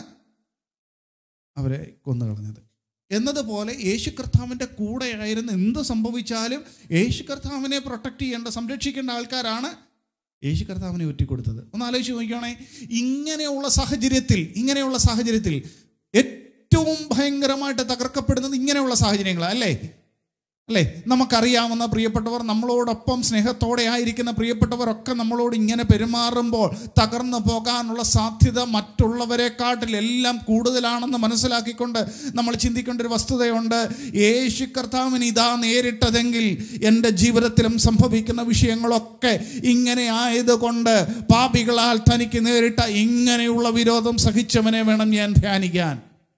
അവരെ കൊന്നുകളഞ്ഞത് എന്നതുപോലെ യേശു കർത്താവിൻ്റെ കൂടെയായിരുന്നു എന്ത് സംഭവിച്ചാലും യേശു കർത്താവിനെ പ്രൊട്ടക്റ്റ് ചെയ്യേണ്ട സംരക്ഷിക്കേണ്ട ആൾക്കാരാണ് യേശു കർത്താവിനെ ഒറ്റിക്കൊടുത്തത് ഒന്ന് ആലോചിച്ച് നോക്കുകയാണെ ഇങ്ങനെയുള്ള സാഹചര്യത്തിൽ ഇങ്ങനെയുള്ള സാഹചര്യത്തിൽ ഏറ്റവും ഭയങ്കരമായിട്ട് തകർക്കപ്പെടുന്നത് ഇങ്ങനെയുള്ള സാഹചര്യങ്ങളാണ് അല്ലേ അല്ലേ നമുക്കറിയാവുന്ന പ്രിയപ്പെട്ടവർ നമ്മളോടൊപ്പം സ്നേഹത്തോടെ ആയിരിക്കുന്ന പ്രിയപ്പെട്ടവരൊക്കെ നമ്മളോട് ഇങ്ങനെ പെരുമാറുമ്പോൾ തകർന്നു പോകാനുള്ള സാധ്യത മറ്റുള്ളവരെക്കാട്ടിലെല്ലാം കൂടുതലാണെന്ന് മനസ്സിലാക്കിക്കൊണ്ട് നമ്മൾ ചിന്തിക്കേണ്ട ഒരു വസ്തുതയുണ്ട് യേശു കർത്താവിന് ഇതാ നേരിട്ടതെങ്കിൽ എൻ്റെ ജീവിതത്തിലും സംഭവിക്കുന്ന വിഷയങ്ങളൊക്കെ ഇങ്ങനെ ആയതുകൊണ്ട് പാപികളാൽ തനിക്ക് നേരിട്ട ഇങ്ങനെയുള്ള വിരോധം സഹിച്ചവനെ വേണം ഞാൻ ധ്യാനിക്കാൻ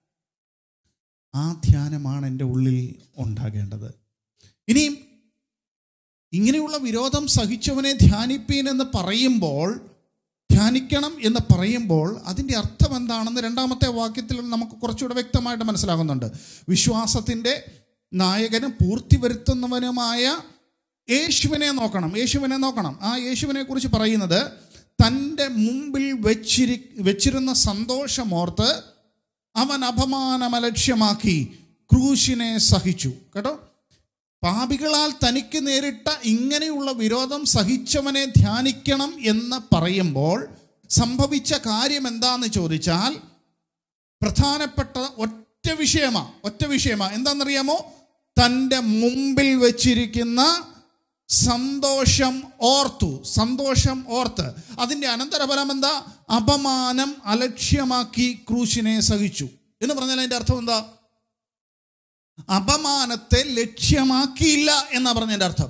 ആ ധ്യാനമാണ് എൻ്റെ ഉള്ളിൽ ഉണ്ടാകേണ്ടത് ഇനിയും ഇങ്ങനെയുള്ള വിരോധം സഹിച്ചവനെ ധ്യാനിപ്പീൻ എന്ന് പറയുമ്പോൾ ധ്യാനിക്കണം എന്ന് പറയുമ്പോൾ അതിൻ്റെ അർത്ഥം എന്താണെന്ന് രണ്ടാമത്തെ വാക്യത്തിൽ നമുക്ക് കുറച്ചുകൂടെ വ്യക്തമായിട്ട് മനസ്സിലാകുന്നുണ്ട് വിശ്വാസത്തിൻ്റെ നായകനും പൂർത്തി വരുത്തുന്നവനുമായ യേശുവിനെ നോക്കണം യേശുവിനെ നോക്കണം ആ യേശുവിനെ കുറിച്ച് പറയുന്നത് തൻ്റെ മുമ്പിൽ വെച്ചിരി വെച്ചിരുന്ന സന്തോഷമോർത്ത് അവൻ അപമാനമലക്ഷ്യമാക്കി ക്രൂശിനെ സഹിച്ചു കേട്ടോ പാപികളാൽ തനിക്ക് നേരിട്ട ഇങ്ങനെയുള്ള വിരോധം സഹിച്ചവനെ ധ്യാനിക്കണം എന്ന് പറയുമ്പോൾ സംഭവിച്ച കാര്യം എന്താന്ന് ചോദിച്ചാൽ പ്രധാനപ്പെട്ട ഒറ്റ വിഷയമാ ഒറ്റ വിഷയമാ എന്താണെന്നറിയാമോ തൻ്റെ മുമ്പിൽ വെച്ചിരിക്കുന്ന സന്തോഷം ഓർത്തു സന്തോഷം ഓർത്ത് അതിൻ്റെ അനന്തരഫലം എന്താ അപമാനം അലക്ഷ്യമാക്കി ക്രൂശിനെ സഹിച്ചു എന്ന് പറഞ്ഞാൽ അതിൻ്റെ അർത്ഥം എന്താ അപമാനത്തെ ലക്ഷ്യമാക്കിയില്ല എന്നാ പറഞ്ഞതിൻ്റെ അർത്ഥം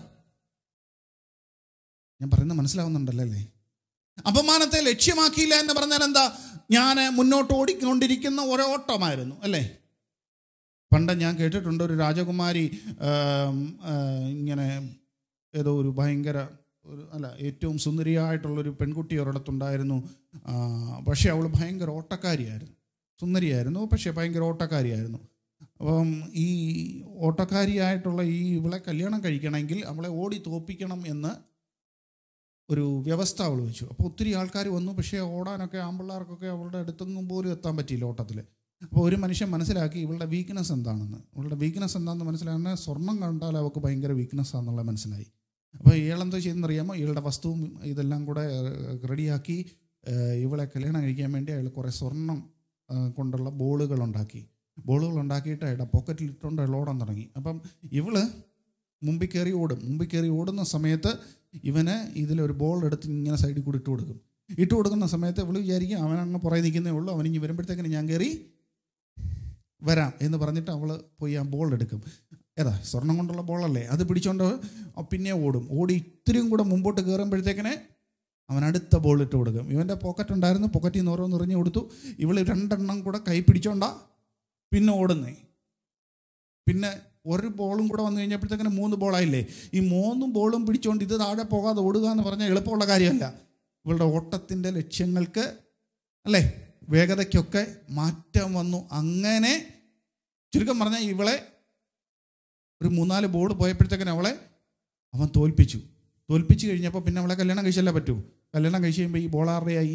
ഞാൻ പറയുന്നത് മനസ്സിലാവുന്നുണ്ടല്ലോ അല്ലേ അപമാനത്തെ ലക്ഷ്യമാക്കിയില്ല എന്ന് പറഞ്ഞാൽ എന്താ ഞാൻ മുന്നോട്ട് ഓടിക്കൊണ്ടിരിക്കുന്ന ഒരോട്ടമായിരുന്നു അല്ലേ പണ്ട് ഞാൻ കേട്ടിട്ടുണ്ട് ഒരു രാജകുമാരി ആം, ആ, ഇങ്ങനെ ഏതോ ഒരു ഭയങ്കര ഒരു അല്ല ഏറ്റവും സുന്ദരിയായിട്ടുള്ളൊരു പെൺകുട്ടി ഒരിടത്തുണ്ടായിരുന്നു ആ, പക്ഷേ അവൾ ഭയങ്കര ഓട്ടക്കാരിയായിരുന്നു സുന്ദരിയായിരുന്നു പക്ഷേ ഭയങ്കര ഓട്ടക്കാരിയായിരുന്നു അപ്പം ഈ ഓട്ടക്കാരിയായിട്ടുള്ള ഈ ഇവളെ കല്യാണം കഴിക്കണമെങ്കിൽ അവളെ ഓടി തോപ്പിക്കണം എന്ന് ഒരു വ്യവസ്ഥ അവൾ വെച്ചു അപ്പോൾ ഒത്തിരി ആൾക്കാർ വന്നു പക്ഷേ ഓടാനൊക്കെ ആമ്പിള്ളേർക്കൊക്കെ അവളുടെ അടുത്തൊന്നും പോലും എത്താൻ പറ്റിയില്ല ഓട്ടത്തിൽ അപ്പോൾ ഒരു മനുഷ്യൻ മനസ്സിലാക്കി ഇവളുടെ വീക്ക്നെസ് എന്താണെന്ന് ഇവളുടെ വീക്ക്നെസ് എന്താണെന്ന് മനസ്സിലാകുന്ന സ്വർണം കണ്ടാൽ അവൾക്ക് ഭയങ്കര വീക്ക്നെസ് ആണെന്നുള്ളത് മനസ്സിലായി അപ്പോൾ ഇയാളെന്തോ ചെയ്യുന്നറിയാമോ ഇയാളുടെ വസ്തുവും ഇതെല്ലാം കൂടെ റെഡിയാക്കി ഇവളെ കല്യാണം കഴിക്കാൻ വേണ്ടി അയാൾ കുറേ സ്വർണം ആ, കൊണ്ടുള്ള ബോളുകൾ ഉണ്ടാക്കി ബോളുകൾ ഉണ്ടാക്കിയിട്ട് അയാളുടെ പോക്കറ്റിൽ ഇട്ടുകൊണ്ട് അയാൾ ഓടാൻ തുടങ്ങി അപ്പം ഇവള് മുമ്പിൽ കയറി ഓടും മുമ്പിൽ കയറി ഓടുന്ന സമയത്ത് ഇവന് ഇതിലൊരു ബോൾ എടുത്ത് ഇങ്ങനെ സൈഡിൽ കൂടി ഇട്ട് കൊടുക്കും ഇട്ട് കൊടുക്കുന്ന സമയത്ത് ഇവള് വിചാരിക്കും അവനങ്ങ് പുറകെ നിൽക്കുന്നേ ഉള്ളൂ അവനിങ്ങി വരുമ്പോഴത്തേക്കിന് ഞാൻ കയറി വരാം എന്ന് പറഞ്ഞിട്ട് അവൾ പോയി ആ ബോൾ എടുക്കും ഏതാ സ്വർണം കൊണ്ടുള്ള ബോളല്ലേ അത് പിടിച്ചോണ്ട് പിന്നെ ഓടും ഓടി ഇത്തിരിയും കൂടെ മുമ്പോട്ട് കയറുമ്പോഴത്തേക്കിന് അവൻ അടുത്ത ബോൾ ഇട്ട് കൊടുക്കും ഇവൻ്റെ പോക്കറ്റ് ഉണ്ടായിരുന്നു പോക്കറ്റിൽ നിന്ന് ഓരോന്ന് എറിഞ്ഞു കൊടുത്തു ഇവൾ രണ്ടെണ്ണം കൂടെ കൈ പിടിച്ചോണ്ടാ പിന്നെ ഓടുന്നേ പിന്നെ ഒരു ബോളും കൂടെ വന്നു കഴിഞ്ഞപ്പോഴത്തേക്കിന് മൂന്ന് ബോളായില്ലേ ഈ മൂന്നും ബോളും പിടിച്ചുകൊണ്ട് ഇത് താഴെ പോകാതെ ഓടുക എന്ന് പറഞ്ഞാൽ എളുപ്പമുള്ള കാര്യമല്ല ഇവളുടെ ഓട്ടത്തിൻ്റെ ലക്ഷ്യങ്ങൾക്ക് അല്ലേ വേഗതയ്ക്കൊക്കെ മാറ്റം വന്നു അങ്ങനെ ചുരുക്കം പറഞ്ഞാൽ ഇവളെ ഒരു മൂന്നാല് ബോൾ പോയപ്പോഴത്തേക്കിന് അവളെ അവൻ തോൽപ്പിച്ചു തോൽപ്പിച്ചു കഴിഞ്ഞപ്പോൾ പിന്നെ അവളെ കല്യാണം കഴിച്ചല്ലേ പറ്റൂ കല്യാണം കഴിച്ച് കഴിയുമ്പോൾ ഈ ബോൾ ആരുടെയായി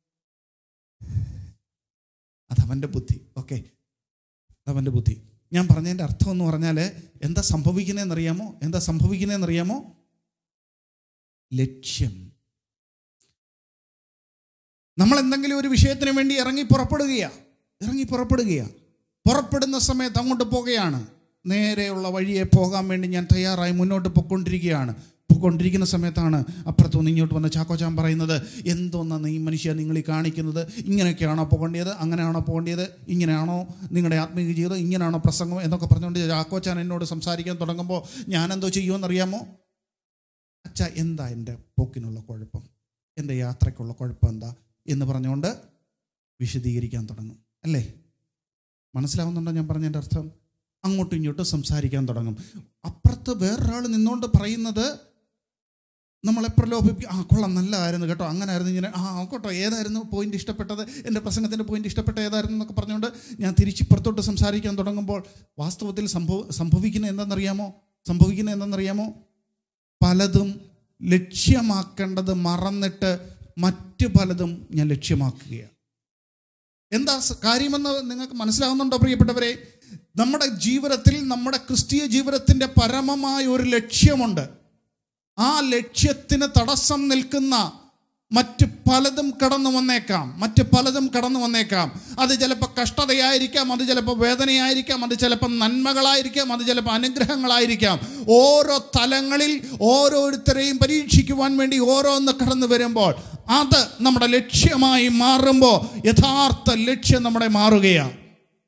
അതവൻ്റെ ബുദ്ധി ഓക്കെ അതവൻ്റെ ബുദ്ധി ഞാൻ പറഞ്ഞതിൻ്റെ അർത്ഥം എന്ന് പറഞ്ഞാൽ എന്താ സംഭവിക്കുന്നതെന്നറിയാമോ എന്താ സംഭവിക്കുന്നതെന്നറിയാമോ ലക്ഷ്യം നമ്മൾ എന്തെങ്കിലും ഒരു വിഷയത്തിന് വേണ്ടി ഇറങ്ങി പുറപ്പെടുകയാ ഇറങ്ങി പുറപ്പെടുകയാ പുറപ്പെടുന്ന സമയത്ത് അങ്ങോട്ട് പോകുകയാണ് നേരെയുള്ള വഴിയെ പോകാൻ വേണ്ടി ഞാൻ തയ്യാറായി മുന്നോട്ട് പൊയ്ക്കൊണ്ടിരിക്കുകയാണ് പൊയ്ക്കൊണ്ടിരിക്കുന്ന സമയത്താണ് അപ്പുറത്തുനിന്ന് ഇങ്ങോട്ട് വന്ന ചാക്കോച്ചാൻ പറയുന്നത് എന്തോന്നാണ് ഈ മനുഷ്യ നിങ്ങൾ ഈ കാണിക്കുന്നത് ഇങ്ങനെയൊക്കെയാണോ പോകേണ്ടത് അങ്ങനെയാണോ പോകേണ്ടത് ഇങ്ങനെയാണോ നിങ്ങളുടെ ആത്മീയ ജീവിതം ഇങ്ങനെയാണോ പ്രസംഗം എന്നൊക്കെ പറഞ്ഞുകൊണ്ട് ചാക്കോച്ചാൻ എന്നോട് സംസാരിക്കാൻ തുടങ്ങുമ്പോൾ ഞാനെന്തോ ചെയ്യുമെന്നറിയാമോ അച്ഛ എന്താ എൻ്റെ പോക്കിനുള്ള കുഴപ്പം എൻ്റെ യാത്രയ്ക്കുള്ള കുഴപ്പം എന്താ എന്ന് പറഞ്ഞുകൊണ്ട് വിശദീകരിക്കാൻ തുടങ്ങും അല്ലേ മനസ്സിലാവുന്നുണ്ടോ ഞാൻ പറഞ്ഞതിൻ്റെ അർത്ഥം അങ്ങോട്ടും ഇങ്ങോട്ടും സംസാരിക്കാൻ തുടങ്ങും അപ്പുറത്ത് വേറൊരാൾ നിന്നുകൊണ്ട് പറയുന്നത് നമ്മളെ പ്രലോഭിപ്പിക്കും ആ കൊള്ളാം നല്ലതായിരുന്നു കേട്ടോ അങ്ങനെ ആയിരുന്നു ഇങ്ങനെ ആ കേട്ടോ ഏതായിരുന്നു പോയിന്റ് ഇഷ്ടപ്പെട്ടത് എൻ്റെ പ്രസംഗത്തിൻ്റെ പോയിന്റ് ഇഷ്ടപ്പെട്ട ഏതായിരുന്നു എന്നൊക്കെ പറഞ്ഞുകൊണ്ട് ഞാൻ തിരിച്ചിപ്പുറത്തോട്ട് സംസാരിക്കാൻ തുടങ്ങുമ്പോൾ വാസ്തവത്തിൽ സംഭവ സംഭവിക്കുന്നത് എന്താണെന്നറിയാമോ സംഭവിക്കുന്നത് എന്താണെന്നറിയാമോ പലതും ലക്ഷ്യമാക്കേണ്ടത് മറന്നിട്ട് മറ്റ് പലതും ഞാൻ ലക്ഷ്യമാക്കുകയാണ് എന്താ സ- കാര്യമെന്ന് നിങ്ങൾക്ക് മനസ്സിലാകുന്നുണ്ടോ പ്രിയപ്പെട്ടവരെ നമ്മുടെ ജീവിതത്തിൽ നമ്മുടെ ക്രിസ്തീയ ജീവിതത്തിൻ്റെ പരമമായ ഒരു ലക്ഷ്യമുണ്ട് ആ ലക്ഷ്യത്തിന് തടസ്സം നിൽക്കുന്ന മറ്റ് പലതും കടന്നു വന്നേക്കാം മറ്റ് പലതും കടന്നു വന്നേക്കാം അത് ചിലപ്പോൾ കഷ്ടതയായിരിക്കാം അത് ചിലപ്പോൾ വേദനയായിരിക്കാം അത് ചിലപ്പോൾ നന്മകളായിരിക്കാം അത് ചിലപ്പോൾ അനുഗ്രഹങ്ങളായിരിക്കാം ഓരോ തലങ്ങളിൽ ഓരോരുത്തരെയും പരീക്ഷിക്കുവാൻ വേണ്ടി ഓരോന്ന് കടന്നു വരുമ്പോൾ അത് നമ്മുടെ ലക്ഷ്യമായി മാറുമ്പോൾ യഥാർത്ഥ ലക്ഷ്യം നമ്മുടെ മാറുകയാണ്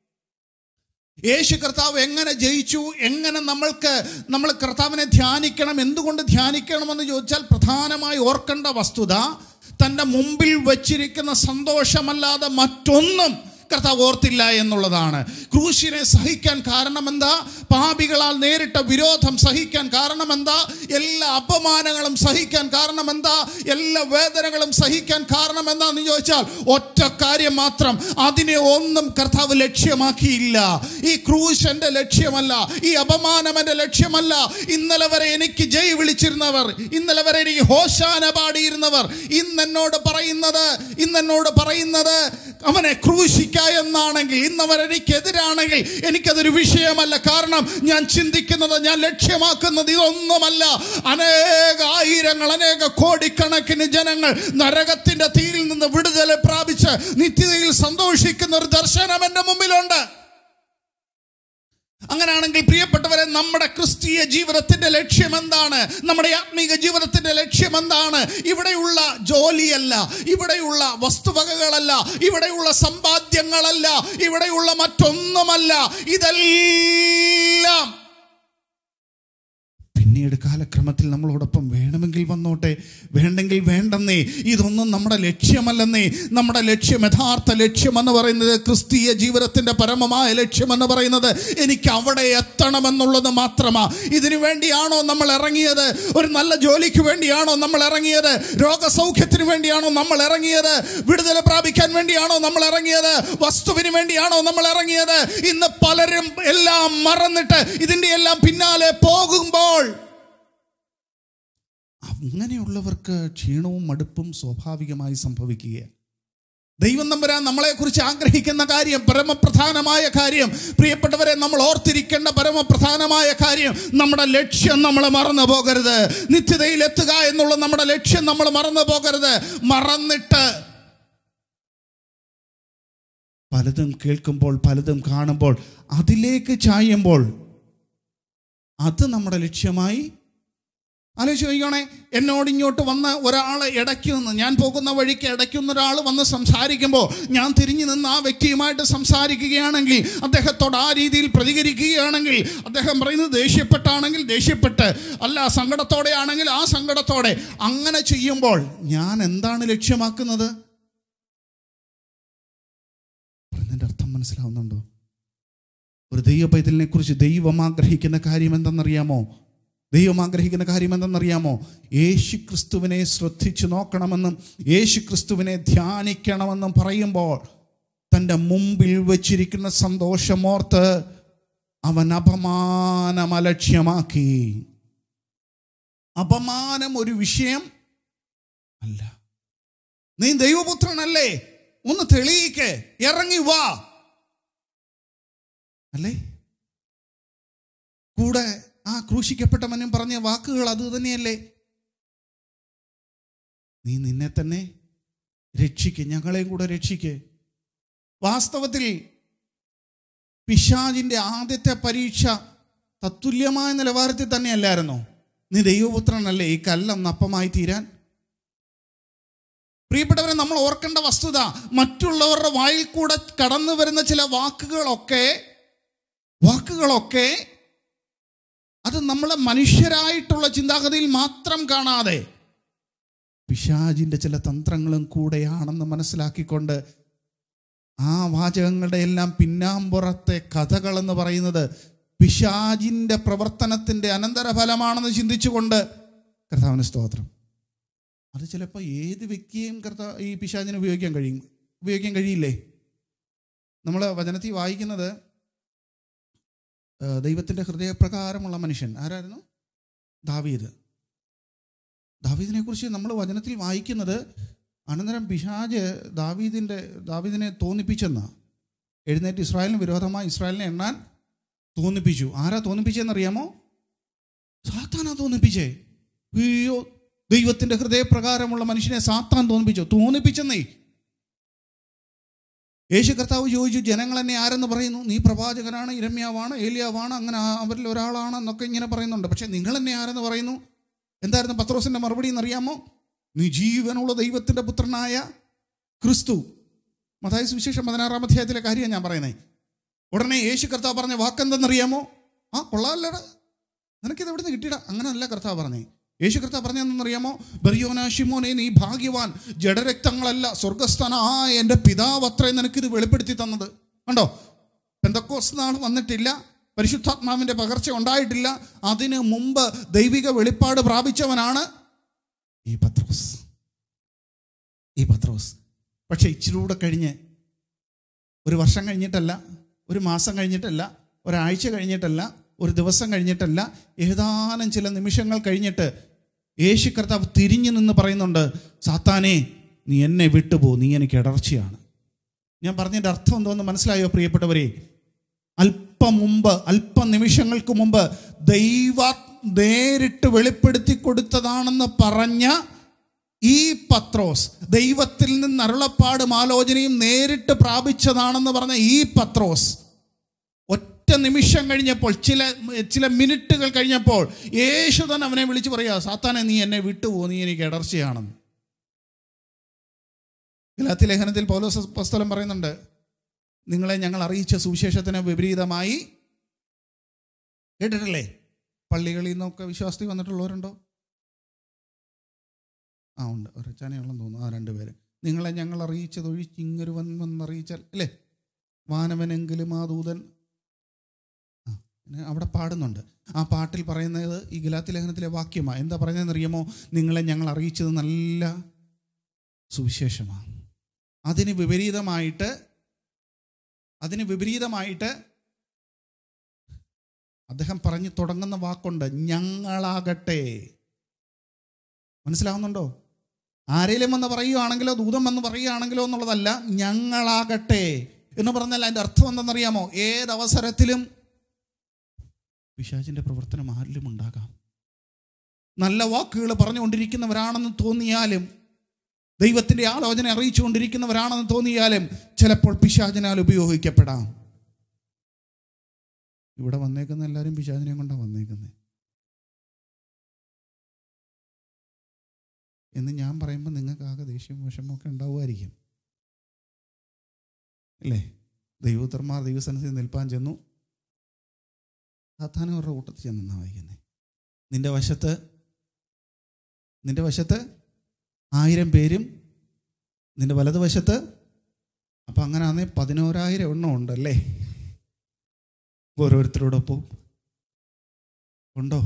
യേശു കർത്താവ് എങ്ങനെ ജയിച്ചു എങ്ങനെ നമ്മൾക്ക് നമ്മൾ കർത്താവിനെ ധ്യാനിക്കണം എന്തുകൊണ്ട് ധ്യാനിക്കണമെന്ന് ചോദിച്ചാൽ പ്രധാനമായി ഓർക്കേണ്ട വസ്തുത തൻ്റെ മുമ്പിൽ വച്ചിരിക്കുന്ന സന്തോഷമല്ലാതെ മറ്റൊന്നും കർത്താവ് ഓർത്തില്ല എന്നുള്ളതാണ് ക്രൂശിനെ സഹിക്കാൻ കാരണമെന്താ പാപികളാൽ നേരിട്ട വിരോധം സഹിക്കാൻ കാരണമെന്താ എല്ലാ അപമാനങ്ങളും സഹിക്കാൻ കാരണമെന്താ എല്ലാ വേദനകളും സഹിക്കാൻ കാരണമെന്താന്ന് ചോദിച്ചാൽ ഒറ്റ കാര്യം മാത്രം അതിനെ ഒന്നും കർത്താവ് ലക്ഷ്യമാക്കിയില്ല ഈ ക്രൂശ് എൻ്റെ ലക്ഷ്യമല്ല ഈ അപമാനം എൻ്റെ ലക്ഷ്യമല്ല ഇന്നലെ വരെ എനിക്ക് ജയ് വിളിച്ചിരുന്നവർ ഇന്നലെ വരെ എനിക്ക് ഹോശാന പാടിയിരുന്നവർ ഇന്ന് എന്നോട് പറയുന്നത് ഇന്ന് എന്നോട് പറയുന്നത് അവനെ ക്രൂശിക്ക എന്നാണെങ്കിൽ ഇന്നവർ എനിക്കെതിരാണെങ്കിൽ എനിക്കതൊരു വിഷയമല്ല കാരണം ഞാൻ ചിന്തിക്കുന്നത് ഞാൻ ലക്ഷ്യമാക്കുന്നത് ഇതൊന്നുമല്ല അനേക ആയിരങ്ങൾ അനേക കോടിക്കണക്കിന് ജനങ്ങൾ നരകത്തിന്റെ തീയിൽ നിന്ന് വിടുതൽ പ്രാപിച്ച് നിത്യതയിൽ സന്തോഷിക്കുന്ന ഒരു ദർശനം എൻ്റെ മുമ്പിലുണ്ട് അങ്ങനെയാണെങ്കിൽ പ്രിയപ്പെട്ടവരെ നമ്മുടെ ക്രിസ്തീയ ജീവിതത്തിന്റെ ലക്ഷ്യം എന്താണ് നമ്മുടെ ആത്മീക ജീവിതത്തിന്റെ ലക്ഷ്യം എന്താണ് ഇവിടെയുള്ള ജോലിയല്ല ഇവിടെയുള്ള വസ്തുവകകളല്ല ഇവിടെയുള്ള സമ്പാദ്യങ്ങളല്ല ഇവിടെയുള്ള മറ്റൊന്നുമല്ല ഇതെല്ലാം പിന്നീട് കാലക്രമത്തിൽ നമ്മളോടൊപ്പം വേണമെങ്കിൽ വന്നോട്ടെ വേണ്ടെങ്കിൽ വേണ്ടെന്നേ ഇതൊന്നും നമ്മുടെ ലക്ഷ്യമല്ലെന്നേ നമ്മുടെ ലക്ഷ്യം യഥാർത്ഥ ലക്ഷ്യമെന്ന് പറയുന്നത് ക്രിസ്തീയ ജീവിതത്തിൻ്റെ പരമമായ ലക്ഷ്യമെന്ന് പറയുന്നത് എനിക്ക് അവിടെ എത്തണമെന്നുള്ളത് മാത്രമാ ഇതിനു വേണ്ടിയാണോ നമ്മൾ ഇറങ്ങിയത് ഒരു നല്ല ജോലിക്ക് വേണ്ടിയാണോ നമ്മൾ ഇറങ്ങിയത് രോഗസൗഖ്യത്തിന് വേണ്ടിയാണോ നമ്മൾ ഇറങ്ങിയത് വിടുതൽ പ്രാപിക്കാൻ വേണ്ടിയാണോ നമ്മൾ ഇറങ്ങിയത് വസ്തുവിന് വേണ്ടിയാണോ നമ്മൾ ഇറങ്ങിയത് ഇന്ന് പലരും എല്ലാം മറന്നിട്ട് ഇതിൻ്റെ എല്ലാം പിന്നാലെ പോകുമ്പോൾ അങ്ങനെയുള്ളവർക്ക് ക്ഷീണവും മടുപ്പും സ്വാഭാവികമായി സംഭവിക്കുകയാണ് ദൈവം നമ്പരാൻ നമ്മളെക്കുറിച്ച് ആഗ്രഹിക്കുന്ന കാര്യം പരമപ്രധാനമായ കാര്യം പ്രിയപ്പെട്ടവരെ നമ്മൾ ഓർത്തിരിക്കേണ്ട പരമപ്രധാനമായ കാര്യം നമ്മുടെ ലക്ഷ്യം നമ്മൾ മറന്നു പോകരുത് നിത്യതയിൽ എത്തുക എന്നുള്ള നമ്മുടെ ലക്ഷ്യം നമ്മൾ മറന്നു പോകരുത് മറന്നിട്ട് പലതും കേൾക്കുമ്പോൾ പലതും കാണുമ്പോൾ അതിലേക്ക് ചായുമ്പോൾ അത് നമ്മുടെ ലക്ഷ്യമായി ആലോചിച്ച് നോക്കിക്കോണേ എന്നോട് ഇങ്ങോട്ട് വന്ന ഒരാൾ ഇടയ്ക്ക് നിന്ന് ഞാൻ പോകുന്ന വഴിക്ക് ഇടയ്ക്ക് നിന്ന് ഒരാൾ വന്ന് സംസാരിക്കുമ്പോൾ ഞാൻ തിരിഞ്ഞു നിന്ന് ആ വ്യക്തിയുമായിട്ട് സംസാരിക്കുകയാണെങ്കിൽ അദ്ദേഹത്തോട് ആ രീതിയിൽ പ്രതികരിക്കുകയാണെങ്കിൽ അദ്ദേഹം പറയുന്നത് ദേഷ്യപ്പെട്ടാണെങ്കിൽ ദേഷ്യപ്പെട്ട് അല്ല സങ്കടത്തോടെ ആണെങ്കിൽ ആ സങ്കടത്തോടെ അങ്ങനെ ചെയ്യുമ്പോൾ ഞാൻ എന്താണ് ലക്ഷ്യമാക്കുന്നത് പറഞ്ഞതിൻ്റെ അർത്ഥം മനസ്സിലാവുന്നുണ്ടോ ഒരു ദൈവ പൈതലിനെ കുറിച്ച് ദൈവം ആഗ്രഹിക്കുന്ന കാര്യം എന്തെന്നറിയാമോ ദൈവം ആഗ്രഹിക്കുന്ന കാര്യം എന്തെന്നറിയാമോ യേശു ക്രിസ്തുവിനെ ശ്രദ്ധിച്ചു നോക്കണമെന്നും യേശു ക്രിസ്തുവിനെ ധ്യാനിക്കണമെന്നും പറയുമ്പോൾ തൻ്റെ മുമ്പിൽ വച്ചിരിക്കുന്ന സന്തോഷമോർത്ത് അവൻ അപമാനം അലക്ഷ്യമാക്കി അപമാനം ഒരു വിഷയം അല്ല നീ ദൈവപുത്രനല്ലേ ഒന്ന് തെളിയിക്ക് ഇറങ്ങി വാ അല്ലേ കൂടെ ആ ക്രൂശിക്കപ്പെട്ടവനും പറഞ്ഞ വാക്കുകൾ അത് തന്നെയല്ലേ നീ നിന്നെ തന്നെ രക്ഷിക്ക് ഞങ്ങളെയും കൂടെ രക്ഷിക്ക് വാസ്തവത്തിൽ പിശാജിന്റെ ആദ്യത്തെ പരീക്ഷ തത്തുല്യമായ നിലവാരത്തിൽ തന്നെയല്ലായിരുന്നോ നീ ദൈവപുത്രനല്ലേ ഈ കല്ലൊന്ന് അപ്പമായി തീരാൻ പ്രിയപ്പെട്ടവരെ നമ്മൾ ഓർക്കേണ്ട വസ്തുത മറ്റുള്ളവരുടെ വായിൽ കൂടെ കടന്നു വരുന്ന ചില വാക്കുകളൊക്കെ വാക്കുകളൊക്കെ അത് നമ്മളെ മനുഷ്യരായിട്ടുള്ള ചിന്താഗതിയിൽ മാത്രം കാണാതെ പിശാജിന്റെ ചില തന്ത്രങ്ങളും കൂടെയാണെന്ന് മനസ്സിലാക്കിക്കൊണ്ട് ആ വാചകങ്ങളുടെ എല്ലാം പിന്നാമ്പുറത്തെ കഥകളെന്ന് പറയുന്നത് പിശാജിന്റെ പ്രവർത്തനത്തിന്റെ അനന്തരഫലമാണെന്ന് ചിന്തിച്ചുകൊണ്ട് കർത്താവിന് സ്തോത്രം അത് ചിലപ്പോൾ ഏത് വ്യക്തിയെയും കർത്താവ് ഈ പിശാചിനെ ഉപയോഗിക്കാൻ കഴിയും ഉപയോഗിക്കാൻ കഴിയില്ലേ നമ്മൾ വചനത്തിൽ വായിക്കുന്നത് ആ, ദൈവത്തിൻ്റെ ഹൃദയപ്രകാരമുള്ള മനുഷ്യൻ ആരായിരുന്നു ദാവീദ് ദാവീദിനെ കുറിച്ച് നമ്മൾ വചനത്തിൽ വായിക്കുന്നത് അനന്തരം പിശാജ് ദാവീദിൻ്റെ ദാവീദിനെ തോന്നിപ്പിച്ചെന്ന എഴുന്നേറ്റ് ഇസ്രായേലിന് വിരോധമായി ഇസ്രായേലിനെ എണ്ണാൻ തോന്നിപ്പിച്ചു ആരാ തോന്നിപ്പിച്ചെന്നറിയാമോ സാത്താനാ തോന്നിപ്പിച്ചേ അയ്യോ ദൈവത്തിന്റെ ഹൃദയപ്രകാരമുള്ള മനുഷ്യനെ സാത്താൻ തോന്നിപ്പിച്ചു തോന്നിപ്പിച്ചെന്നേ യേശു കർത്താവ് ചോദിച്ചു ജനങ്ങൾ എന്നെ ആരെന്ന് പറയുന്നു നീ പ്രവാചകനാണ് ഇരമ്യാവാണ് ഏലിയാവാണ് അങ്ങനെ ആ- അവരിൽ ഒരാളാണ് എന്നൊക്കെ ഇങ്ങനെ പറയുന്നുണ്ട് പക്ഷെ നിങ്ങൾ എന്നെ ആരെന്ന് പറയുന്നു എന്തായിരുന്നു പത്രോസിന്റെ മറുപടി എന്നറിയാമോ നീ ജീവനുള്ള ദൈവത്തിന്റെ പുത്രനായ ക്രിസ്തു മതായ സുവിശേഷം പതിനാറാം അധ്യായത്തിലെ കാര്യമാണ് ഞാൻ പറയുന്നത് ഉടനെ യേശു കർത്താവ് പറഞ്ഞ വാക്കെന്തെന്നറിയാമോ ആ കൊള്ളാമല്ലടാ നിനക്കിത് എവിടുന്ന് കിട്ടിയിടാ അങ്ങനെയല്ല കർത്താവ് പറഞ്ഞേ യേശു കർത്താവ് പറഞ്ഞതെന്നറിയാമോ ബറിയോന ഷിമോനെ നീ ഭാഗ്യവാൻ ജഡരക്തങ്ങളല്ല സ്വർഗസ്ഥാനായ എൻ്റെ പിതാവ് അത്രയും നിനക്കിത് വെളിപ്പെടുത്തി തന്നത് കണ്ടോ പെന്തക്കോസ് നാൾ വന്നിട്ടില്ല പരിശുദ്ധാത്മാവിൻ്റെ പകർച്ച ഉണ്ടായിട്ടില്ല അതിന് മുമ്പ് ദൈവിക വെളിപ്പാട് പ്രാപിച്ചവനാണ് ഈ പത്രോസ് ഈ പത്രോസ് പക്ഷെ ഇച്ചിരി കൂടെ കഴിഞ്ഞ് ഒരു വർഷം കഴിഞ്ഞിട്ടല്ല ഒരു മാസം കഴിഞ്ഞിട്ടല്ല ഒരാഴ്ച കഴിഞ്ഞിട്ടല്ല ഒരു ദിവസം കഴിഞ്ഞിട്ടല്ല ഏതാനും ചില നിമിഷങ്ങൾ കഴിഞ്ഞിട്ട് യേശു കർത്താവ് തിരിഞ്ഞു നിന്ന് പറയുന്നുണ്ട് സാത്താനെ നീ എന്നെ വിട്ടുപോ നീ എനിക്ക് ഇടർച്ചയാണ് ഞാൻ പറഞ്ഞതിൻ്റെ അർത്ഥം എന്തോന്ന് മനസ്സിലായോ പ്രിയപ്പെട്ടവരെ അല്പം മുമ്പ് അല്പ നിമിഷങ്ങൾക്ക് മുമ്പ് ദൈവ നേരിട്ട് വെളിപ്പെടുത്തി കൊടുത്തതാണെന്ന് പറഞ്ഞ ഈ പത്രോസ് ദൈവത്തിൽ നിന്ന് അരുളപ്പാടും ആലോചനയും നേരിട്ട് പ്രാപിച്ചതാണെന്ന് പറഞ്ഞ ഈ പത്രോസ് ഒറ്റ നിമിഷം കഴിഞ്ഞപ്പോൾ ചില ചില മിനിറ്റുകൾ കഴിഞ്ഞപ്പോൾ യേശു തന്നെ അവനെ വിളിച്ചു പറയുക സാത്താനെ നീ എന്നെ വിട്ടുപോ നീ എനിക്ക് ഇടർച്ചയാണെന്ന് ഗലാത്തി ലേഖനത്തിൽ പൗലോസ് പുസ്തകം പറയുന്നുണ്ട് നിങ്ങളെ ഞങ്ങൾ അറിയിച്ച സുവിശേഷത്തിന് വിപരീതമായി കേട്ടിട്ടില്ലേ പള്ളികളിൽ നിന്നൊക്കെ വിശ്വാസത്തിൽ വന്നിട്ടുള്ളവരുണ്ടോ ആ ഉണ്ട് ഒരച്ചാനെയുള്ളെന്ന് തോന്നുന്നു ആ രണ്ട് പേര് നിങ്ങളെ ഞങ്ങൾ അറിയിച്ചത് ഒഴിച്ച് ഇങ്ങൊരുവൻ വന്നറിയിച്ചാൽ അല്ലേ വാനവനെങ്കിലും ആ ദൂതൻ ആ പിന്നെ അവിടെ പാടുന്നുണ്ട് ആ പാട്ടിൽ പറയുന്നത് ഈ ഗലാത്തി ലേഖനത്തിലെ വാക്യമാണ് എന്താ പറയുന്നതെന്ന് അറിയാമോ നിങ്ങളെ ഞങ്ങൾ അറിയിച്ചത് നല്ല സുവിശേഷമാണ് അതിന് വിപരീതമായിട്ട് അതിന് വിപരീതമായിട്ട് അദ്ദേഹം പറഞ്ഞു തുടങ്ങുന്ന വാക്കുണ്ട് ഞങ്ങളാകട്ടെ മനസ്സിലാവുന്നുണ്ടോ ആരെങ്കിലും വന്ന് പറയുകയാണെങ്കിലോ ദൂതം വന്ന് പറയുകയാണെങ്കിലോ എന്നുള്ളതല്ല ഞങ്ങളാകട്ടെ എന്ന് പറഞ്ഞാൽ അതിൻ്റെ അർത്ഥം എന്തെന്നറിയാമോ ഏതവസരത്തിലും പിശാചിൻ്റെ പ്രവർത്തനം ആരിലും ഉണ്ടാകാം നല്ല വാക്കുകൾ പറഞ്ഞുകൊണ്ടിരിക്കുന്നവരാണെന്ന് തോന്നിയാലും ദൈവത്തിൻ്റെ ആലോചന അറിയിച്ചുകൊണ്ടിരിക്കുന്നവരാണെന്ന് തോന്നിയാലും ചിലപ്പോൾ പിശാചിനാൽ ഉപയോഗിക്കപ്പെടാം ഇവിടെ വന്നേക്കുന്ന എല്ലാവരും പിശാചിനെയും കൊണ്ടാണ് വന്നേക്കുന്നത് എന്ന് ഞാൻ പറയുമ്പോൾ നിങ്ങൾക്ക് ആകെ ദേഷ്യവും വിഷമമൊക്കെ ഉണ്ടാവുമായിരിക്കും അല്ലേ ദൈവോത്തർമാർ ദൈവസനത്തിൽ നിൽപ്പാൻ ചെന്നു സാധാരണ അവരുടെ കൂട്ടത്തിൽ ചെന്നാണ് വായിക്കുന്നത് നിന്റെ വശത്ത് നിന്റെ വശത്ത് ആയിരം പേരും നിന്റെ വലതുവശത്ത് അപ്പം അങ്ങനെ ആണെങ്കിൽ പതിനോരായിരം എണ്ണം ഉണ്ടല്ലേ ഓരോരുത്തരോടൊപ്പം ഉണ്ടോ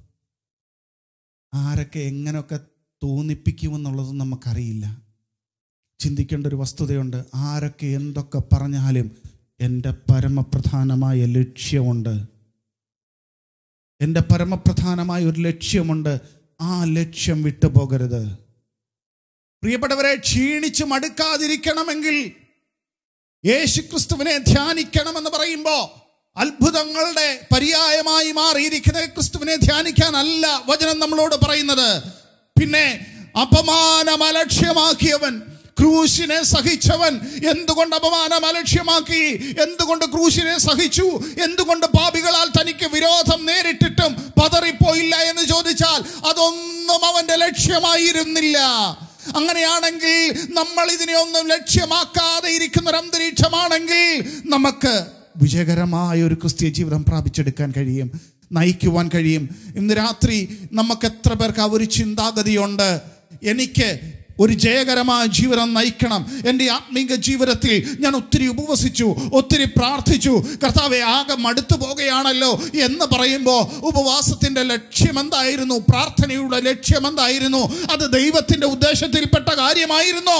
ആരൊക്കെ എങ്ങനെയൊക്കെ തോന്നിപ്പിക്കുമെന്നുള്ളത് നമുക്കറിയില്ല ചിന്തിക്കേണ്ട ഒരു വസ്തുതയുണ്ട് ആരൊക്കെ എന്തൊക്കെ പറഞ്ഞാലും എൻ്റെ പരമപ്രധാനമായ ലക്ഷ്യമുണ്ട് എൻ്റെ പരമപ്രധാനമായ ഒരു ലക്ഷ്യമുണ്ട് ആ ലക്ഷ്യം വിട്ടുപോകരുത് പ്രിയപ്പെട്ടവരെ ക്ഷീണിച്ച് മടുക്കാതിരിക്കണമെങ്കിൽ യേശുക്രിസ്തുവിനെ ധ്യാനിക്കണമെന്ന് പറയുമ്പോൾ അത്ഭുതങ്ങളുടെ പര്യായമായി മാറിയിരിക്കുന്ന ക്രിസ്തുവിനെ ധ്യാനിക്കാനല്ല വചനം നമ്മളോട് പറയുന്നത് പിന്നെ അപമാനം അലക്ഷ്യമാക്കിയവൻ ക്രൂശിനെ സഹിച്ചവൻ എന്തുകൊണ്ട് അപമാനം അലക്ഷ്യമാക്കി എന്തുകൊണ്ട് ക്രൂശിനെ സഹിച്ചു എന്തുകൊണ്ട് പാപികളാൽ തനിക്ക് വിരോധം നേരിട്ടിട്ടും പതറിപ്പോയില്ല എന്ന് ചോദിച്ചാൽ അതൊന്നും അവന്റെ ലക്ഷ്യമായിരുന്നില്ല അങ്ങനെയാണെങ്കിൽ നമ്മൾ ഇതിനെ ഒന്നും ലക്ഷ്യമാക്കാതെ ഇരിക്കുന്ന ഒരു അന്തരീക്ഷമാണെങ്കിൽ നമുക്ക് വിജയകരമായ ഒരു ക്രിസ്തീയ ജീവിതം പ്രാപിച്ചെടുക്കാൻ കഴിയും നയിക്കുവാൻ കഴിയും ഇന്ന് രാത്രി നമുക്ക് എത്ര പേർക്ക് ആ ഒരു ചിന്താഗതിയുണ്ട് എനിക്ക് ഒരു ജയകരമായ ജീവിതം നയിക്കണം എൻ്റെ ആത്മീക ജീവിതത്തിൽ ഞാൻ ഒത്തിരി ഉപവസിച്ചു ഒത്തിരി പ്രാർത്ഥിച്ചു കർത്താവെ ആകെ മടുത്തു പോകുകയാണല്ലോ എന്ന് പറയുമ്പോൾ ഉപവാസത്തിൻ്റെ ലക്ഷ്യം എന്തായിരുന്നു പ്രാർത്ഥനയുടെ ലക്ഷ്യം എന്തായിരുന്നു അത് ദൈവത്തിൻ്റെ ഉദ്ദേശത്തിൽപ്പെട്ട കാര്യമായിരുന്നോ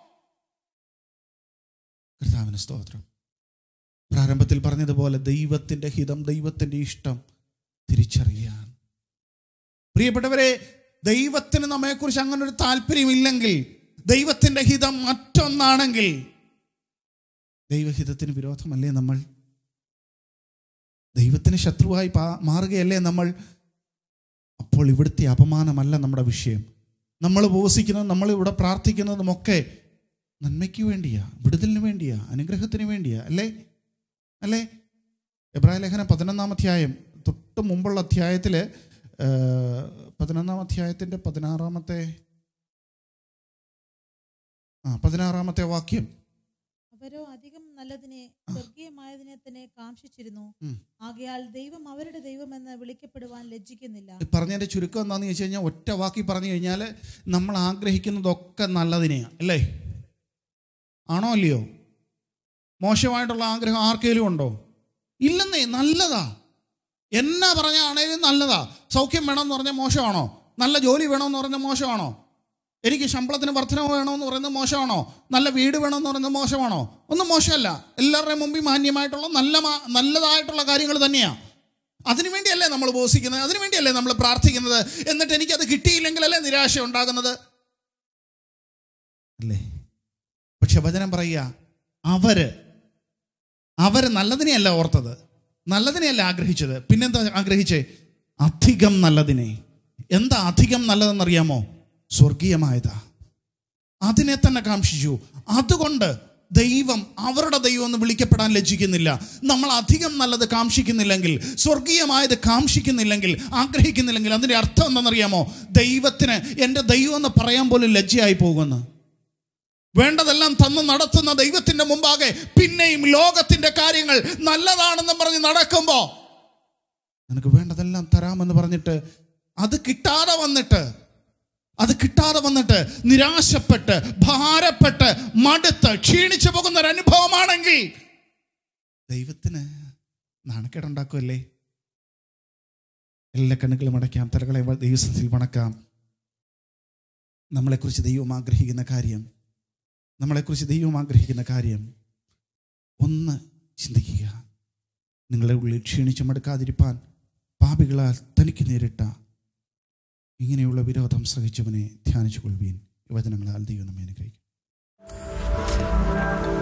കർത്താവിന് സ്തോത്രം പ്രാരംഭത്തിൽ പറഞ്ഞതുപോലെ ദൈവത്തിൻ്റെ ഹിതം ദൈവത്തിൻ്റെ ഇഷ്ടം തിരിച്ചറിയാൻ പ്രിയപ്പെട്ടവരെ ദൈവത്തിന് നമ്മെക്കുറിച്ച് അങ്ങനെ ഒരു താല്പര്യമില്ലെങ്കിൽ ദൈവത്തിൻ്റെ ഹിതം മറ്റൊന്നാണെങ്കിൽ ദൈവഹിതത്തിന് വിരോധമല്ലേ നമ്മൾ ദൈവത്തിന് ശത്രുവായി പാ- മാറുകയല്ലേ നമ്മൾ അപ്പോൾ ഇവിടുത്തെ അപമാനമല്ല നമ്മുടെ വിഷയം നമ്മൾ ഉപവസിക്കുന്നതും നമ്മൾ ഇവിടെ പ്രാർത്ഥിക്കുന്നതുമൊക്കെ നന്മയ്ക്ക് വേണ്ടിയാ വിടുതലിന് വേണ്ടിയാ അനുഗ്രഹത്തിന് വേണ്ടിയാ അല്ലേ അല്ലേ എബ്രായ ലേഖനം പതിനൊന്നാം അധ്യായം തൊട്ട് മുമ്പുള്ള അധ്യായത്തിൽ പതിനൊന്നാം അധ്യായത്തിൻ്റെ പതിനാറാമത്തെ ആ പതിനാറാമത്തെ വാക്യം അവരോ അധികം നല്ലതിനെ സ്വർഗീയമായതിനെ തന്നെ കാംക്ഷിച്ചിരുന്നു ഉം. ആകയാൽ ദൈവം അവരുടെ ദൈവമെന്ന് വിളിക്കപ്പെടുവാൻ ലജ്ജിക്കുന്നില്ല ഈ പറഞ്ഞതിൻ്റെ ചുരുക്കം എന്താണെന്ന് ചോദിച്ചു കഴിഞ്ഞാൽ ഒറ്റ വാക്കി പറഞ്ഞു കഴിഞ്ഞാൽ നമ്മൾ ആഗ്രഹിക്കുന്നതൊക്കെ നല്ലതിനെയാണ് അല്ലേ ആണോ അല്ലയോ മോശമായിട്ടുള്ള ആഗ്രഹം ആർക്കെങ്കിലും ഉണ്ടോ ഇല്ലെന്നേ നല്ലതാ എന്നാ പറഞ്ഞാണേലും നല്ലതാ സൗഖ്യം വേണമെന്ന് പറഞ്ഞാൽ മോശമാണോ നല്ല ജോലി വേണമെന്ന് പറഞ്ഞാൽ മോശമാണോ എനിക്ക് ശമ്പളത്തിന് വർധനവ് വേണമെന്ന് പറയുന്നത് മോശമാണോ നല്ല വീട് വേണമെന്ന് പറയുന്നത് മോശമാണോ ഒന്നും മോശമല്ല എല്ലാവരുടെയും മുമ്പിൽ മാന്യമായിട്ടുള്ള നല്ല മാ- നല്ലതായിട്ടുള്ള കാര്യങ്ങൾ തന്നെയാണ് അതിനു വേണ്ടിയല്ലേ നമ്മൾ ഉപവസിക്കുന്നത് അതിനു വേണ്ടിയല്ലേ നമ്മൾ പ്രാർത്ഥിക്കുന്നത് എന്നിട്ട് എനിക്കത് കിട്ടിയില്ലെങ്കിലല്ലേ നിരാശ ഉണ്ടാകുന്നത് അല്ലേ പക്ഷെ വചനം പറയുക അവര് അവര് നല്ലതിനെയല്ല ഓർത്തത് നല്ലതിനെയല്ല ആഗ്രഹിച്ചത് പിന്നെന്താ ആഗ്രഹിച്ചേ അധികം നല്ലതിനെ എന്താ അധികം നല്ലതെന്നറിയാമോ സ്വർഗീയമായതാ അതിനെ തന്നെ കാംക്ഷിച്ചു അതുകൊണ്ട് ദൈവം അവരുടെ ദൈവം എന്ന് വിളിക്കപ്പെടാൻ ലജ്ജിക്കുന്നില്ല നമ്മൾ അധികം നല്ലത് കാംക്ഷിക്കുന്നില്ലെങ്കിൽ സ്വർഗീയമായത് കാംക്ഷിക്കുന്നില്ലെങ്കിൽ ആഗ്രഹിക്കുന്നില്ലെങ്കിൽ അതിൻ്റെ അർത്ഥം എന്താണെന്നറിയാമോ ദൈവത്തിന് എൻ്റെ ദൈവം എന്ന് പറയാൻ പോലും ലജ്ജയായി പോകുമെന്ന് വേണ്ടതെല്ലാം തന്ന് നടത്തുന്ന ദൈവത്തിന്റെ മുമ്പാകെ പിന്നെയും ലോകത്തിന്റെ കാര്യങ്ങൾ നല്ലതാണെന്നും പറഞ്ഞ് നടക്കുമ്പോ നിനക്ക് വേണ്ടതെല്ലാം തരാമെന്ന് പറഞ്ഞിട്ട് അത് കിട്ടാതെ വന്നിട്ട് അത് കിട്ടാതെ വന്നിട്ട് നിരാശപ്പെട്ട് ഭാരപ്പെട്ട് മടുത്ത് ക്ഷീണിച്ചു പോകുന്ന ഒരു അനുഭവമാണെങ്കിൽ ദൈവത്തിന് നാണക്കേടുണ്ടാക്കുമല്ലേ എല്ലാ കണ്ണുകളും അടയ്ക്കാം തലകളെ ദൈവത്തിൽ വണക്കാം നമ്മളെക്കുറിച്ച് ദൈവം ആഗ്രഹിക്കുന്ന കാര്യം നമ്മളെക്കുറിച്ച് ദൈവം ആഗ്രഹിക്കുന്ന കാര്യം ഒന്ന് ചിന്തിക്കുക നിങ്ങളുടെ ഉള്ളിൽ ക്ഷീണിച്ചു മടുക്കാതിരിപ്പാൻ പാപികളാൽ തനിക്ക് നേരിട്ട ഇങ്ങനെയുള്ള വിരോധം സഹിച്ചവനെ ധ്യാനിച്ചു കൊള്ളുവീൻ ഈ വചനങ്ങളാൽ ദൈവം നമ്മെ അനുഗ്രഹിക്കും